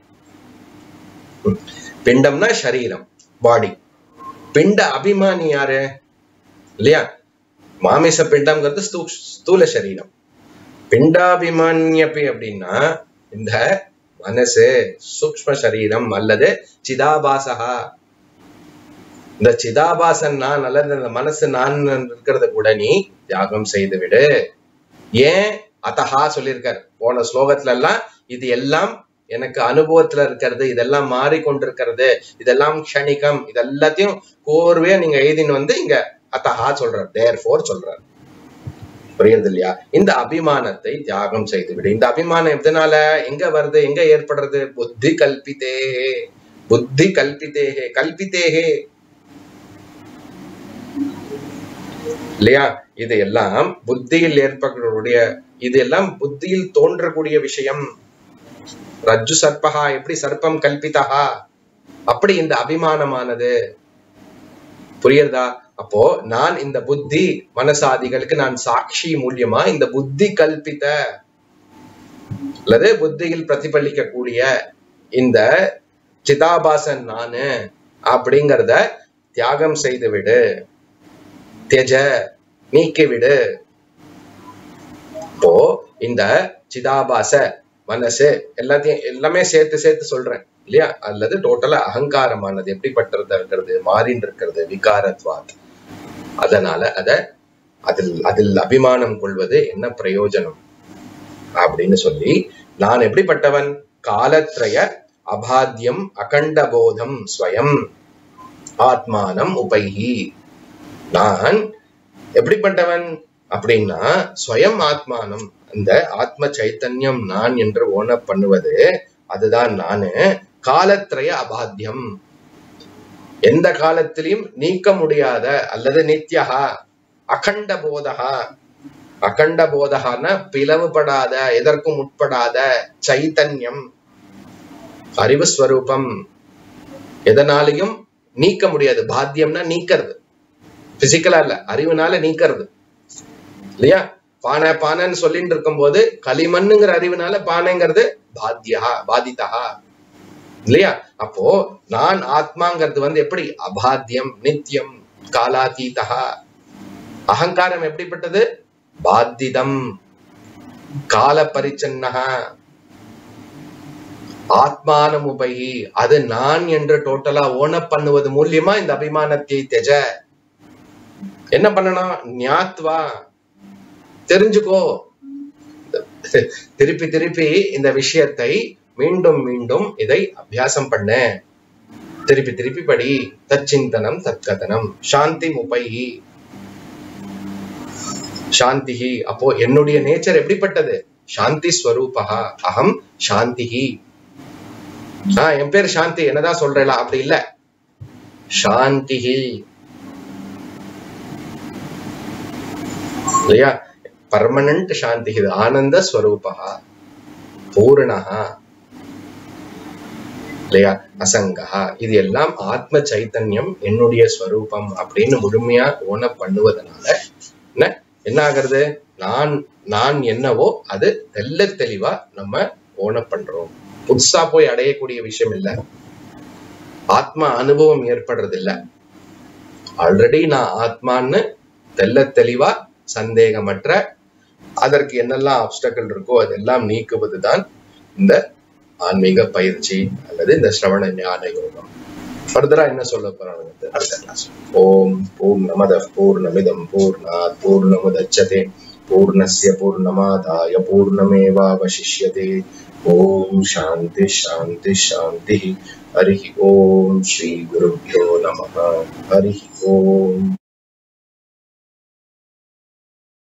பிண்டம்னா சரீரம் பாடி பிண்ட அபிமானி யாரு இல்லையா மாமிச பிண்டம்ங்கிறது ஸ்தூ- ஸ்தூல சரீரம் பிண்டாபிமான்யபி அப்படின்னா இந்த மனசு சூக்ஷ்ம சரீரம் அல்லது சிதாபாசகா இந்த சிதாபாசன் நான் அல்லது இந்த மனசு நான் இருக்கிறத கூட நீ தியாகம் செய்து விடு ஏன் அத்தஹா சொல்லியிருக்கார் போன ஸ்லோகத்துல எல்லாம் இது எல்லாம் எனக்கு அனுபவத்துல இருக்கிறது இதெல்லாம் மாறிக்கொண்டிருக்கிறது இதெல்லாம் க்ஷணிகம் இது எல்லாத்தையும் கோர்வையா நீங்க எழுதின்னு வந்து இங்க அத்தஹா சொல்றார் தேர் ஃபோர் சொல்றார் புரியுது இல்லையா இந்த அபிமானத்தை தியாகம் செய்து விடு இந்த அபிமானம் எதனால எங்க வருது எங்க ஏற்படுறது புத்தி கல்பித்தேஹே புத்தி கல்பித்தேஹே கல்பித்தேஹே இல்லையா இது எல்லாம் புத்தியில் ஏற்படக்கூடிய இது எல்லாம் புத்தியில் தோன்றக்கூடிய விஷயம் ரஜ்ஜு சர்பகா எப்படி சர்ப்பம் கல்பிதா அப்படி இந்த அபிமானமானது புரியுறதா அப்போ நான் இந்த புத்தி மனசாதிகளுக்கு நான் சாட்சி மூலியமா இந்த புத்தி கல்பித்த அல்லது புத்தியில் பிரதிபலிக்கக்கூடிய இந்த சிதாபாசன் நானு அப்படிங்கிறத தியாகம் செய்து விடு தெஜ நீக்கி விடு இப்போ இந்த சிதாபாச மனசு எல்லாத்தையும் எல்லாமே சேர்த்து சேர்த்து சொல்றேன் இல்லையா அல்லது டோட்டலா அகங்காரமானது எப்படிப்பட்டதா இருக்கிறது மாறின்னு இருக்கிறது விகாரத்வாத் அதனால அத அதில் அதில் அபிமானம் கொள்வது என்ன பிரயோஜனம் அப்படின்னு சொல்லி நான் எப்படிப்பட்டவன் காலத்ரய அபாத்தியம் அகண்டபோதம் ஸ்வயம் ஆத்மானம் உபைஹி நான் எப்படிப்பட்டவன் அப்படின்னா ஸ்வயம் ஆத்மானம் அந்த ஆத்ம சைத்தன்யம் நான் என்று ஓன பண்ணுவது அதுதான் நானு காலத்ரய அபாத்தியம் எந்த காலத்திலையும் நீக்க முடியாத அல்லது நித்யகா அகண்ட போதகா அகண்ட போதகான பிளவுபடாத எதற்கும் உட்படாத சைத்தன்யம் அறிவு ஸ்வரூபம் எதனாலையும் நீக்க முடியாது பாத்தியம்னா நீக்கிறது பிசிக்கலா இல்ல அறிவுனால நீக்கிறது இல்லையா பானை பானைன்னு சொல்லிட்டு இருக்கும்போது களிமண்ணுங்கிற அறிவுனால பானைங்கிறது பாத்தியா பாதிதா இல்லையா அப்போ நான் ஆத்மாங்கிறது வந்து எப்படி அபாத்தியம் நித்தியம் காலாதீதா அகங்காரம் எப்படிப்பட்டது பாத்திதம் கால பரிச்சன்னகா ஆத்மானம் உபகி அது நான் என்று டோட்டலா ஓன பண்ணுவது மூலியமா இந்த அபிமானத்தை தெஜ என்ன பண்ணணும் ஞாத்வா தெரிஞ்சுக்கோ திருப்பி திருப்பி இந்த விஷயத்தை மீண்டும் மீண்டும் இதை அபியாசம் பண்ண திருப்பி திருப்பி படி தச்சிந்தனம் தத்கதனம் சாந்தி முபைஹி சாந்திஹி அப்போ என்னுடைய நேச்சர் எப்படிப்பட்டது சாந்தி ஸ்வரூபகா அகம் சாந்திஹி ஆஹ் என் பேர் சாந்தி என்னதான் சொல்றேன் அப்படி இல்ல சாந்திஹி இல்லையா பர்மனன்ட் சாந்தி இது ஆனந்த ஸ்வரூபா பூரணா இல்லையா அசங்கா இது எல்லாம் ஆத்ம சைத்தன்யம் என்னுடைய ஸ்வரூபம் அப்படின்னு முழுமையா ஓன பண்ணுவதனால என்ன என்ன ஆகுறது நான் நான் என்னவோ அது தெல்ல தெளிவா நம்ம ஓன பண்றோம் புதுசா போய் அடையக்கூடிய விஷயம் இல்ல ஆத்மா அனுபவம் ஏற்படுறது இல்ல ஆல்ரெடி நான் ஆத்மான்னு தெல்ல தெளிவா சந்தேகமற்ற அதற்கு என்னெல்லாம் ஆப்ஸ்டக்கல் இருக்கோ அதெல்லாம் நீக்குவதுதான் இந்த ஆன்மீக பயிற்சி அல்லது இந்த சிரவண ஞான யோகம் ஃபர்தரா என்ன சொல்ல போறாங்க அடுத்த கிளாஸ் ஓம் பூர்ணமத பூர்ணமிதம் பூர்ணாத் பூர்ணமுதச்சதே பூர்ணஸ்ய பூர்ணமாதாய பூர்ணமேவாவசிஷ்யதே ஓம் சாந்தி சாந்தி சாந்தி ஹரி ஓம் ஸ்ரீ குருभ्यो நமः ஹரி ஓம்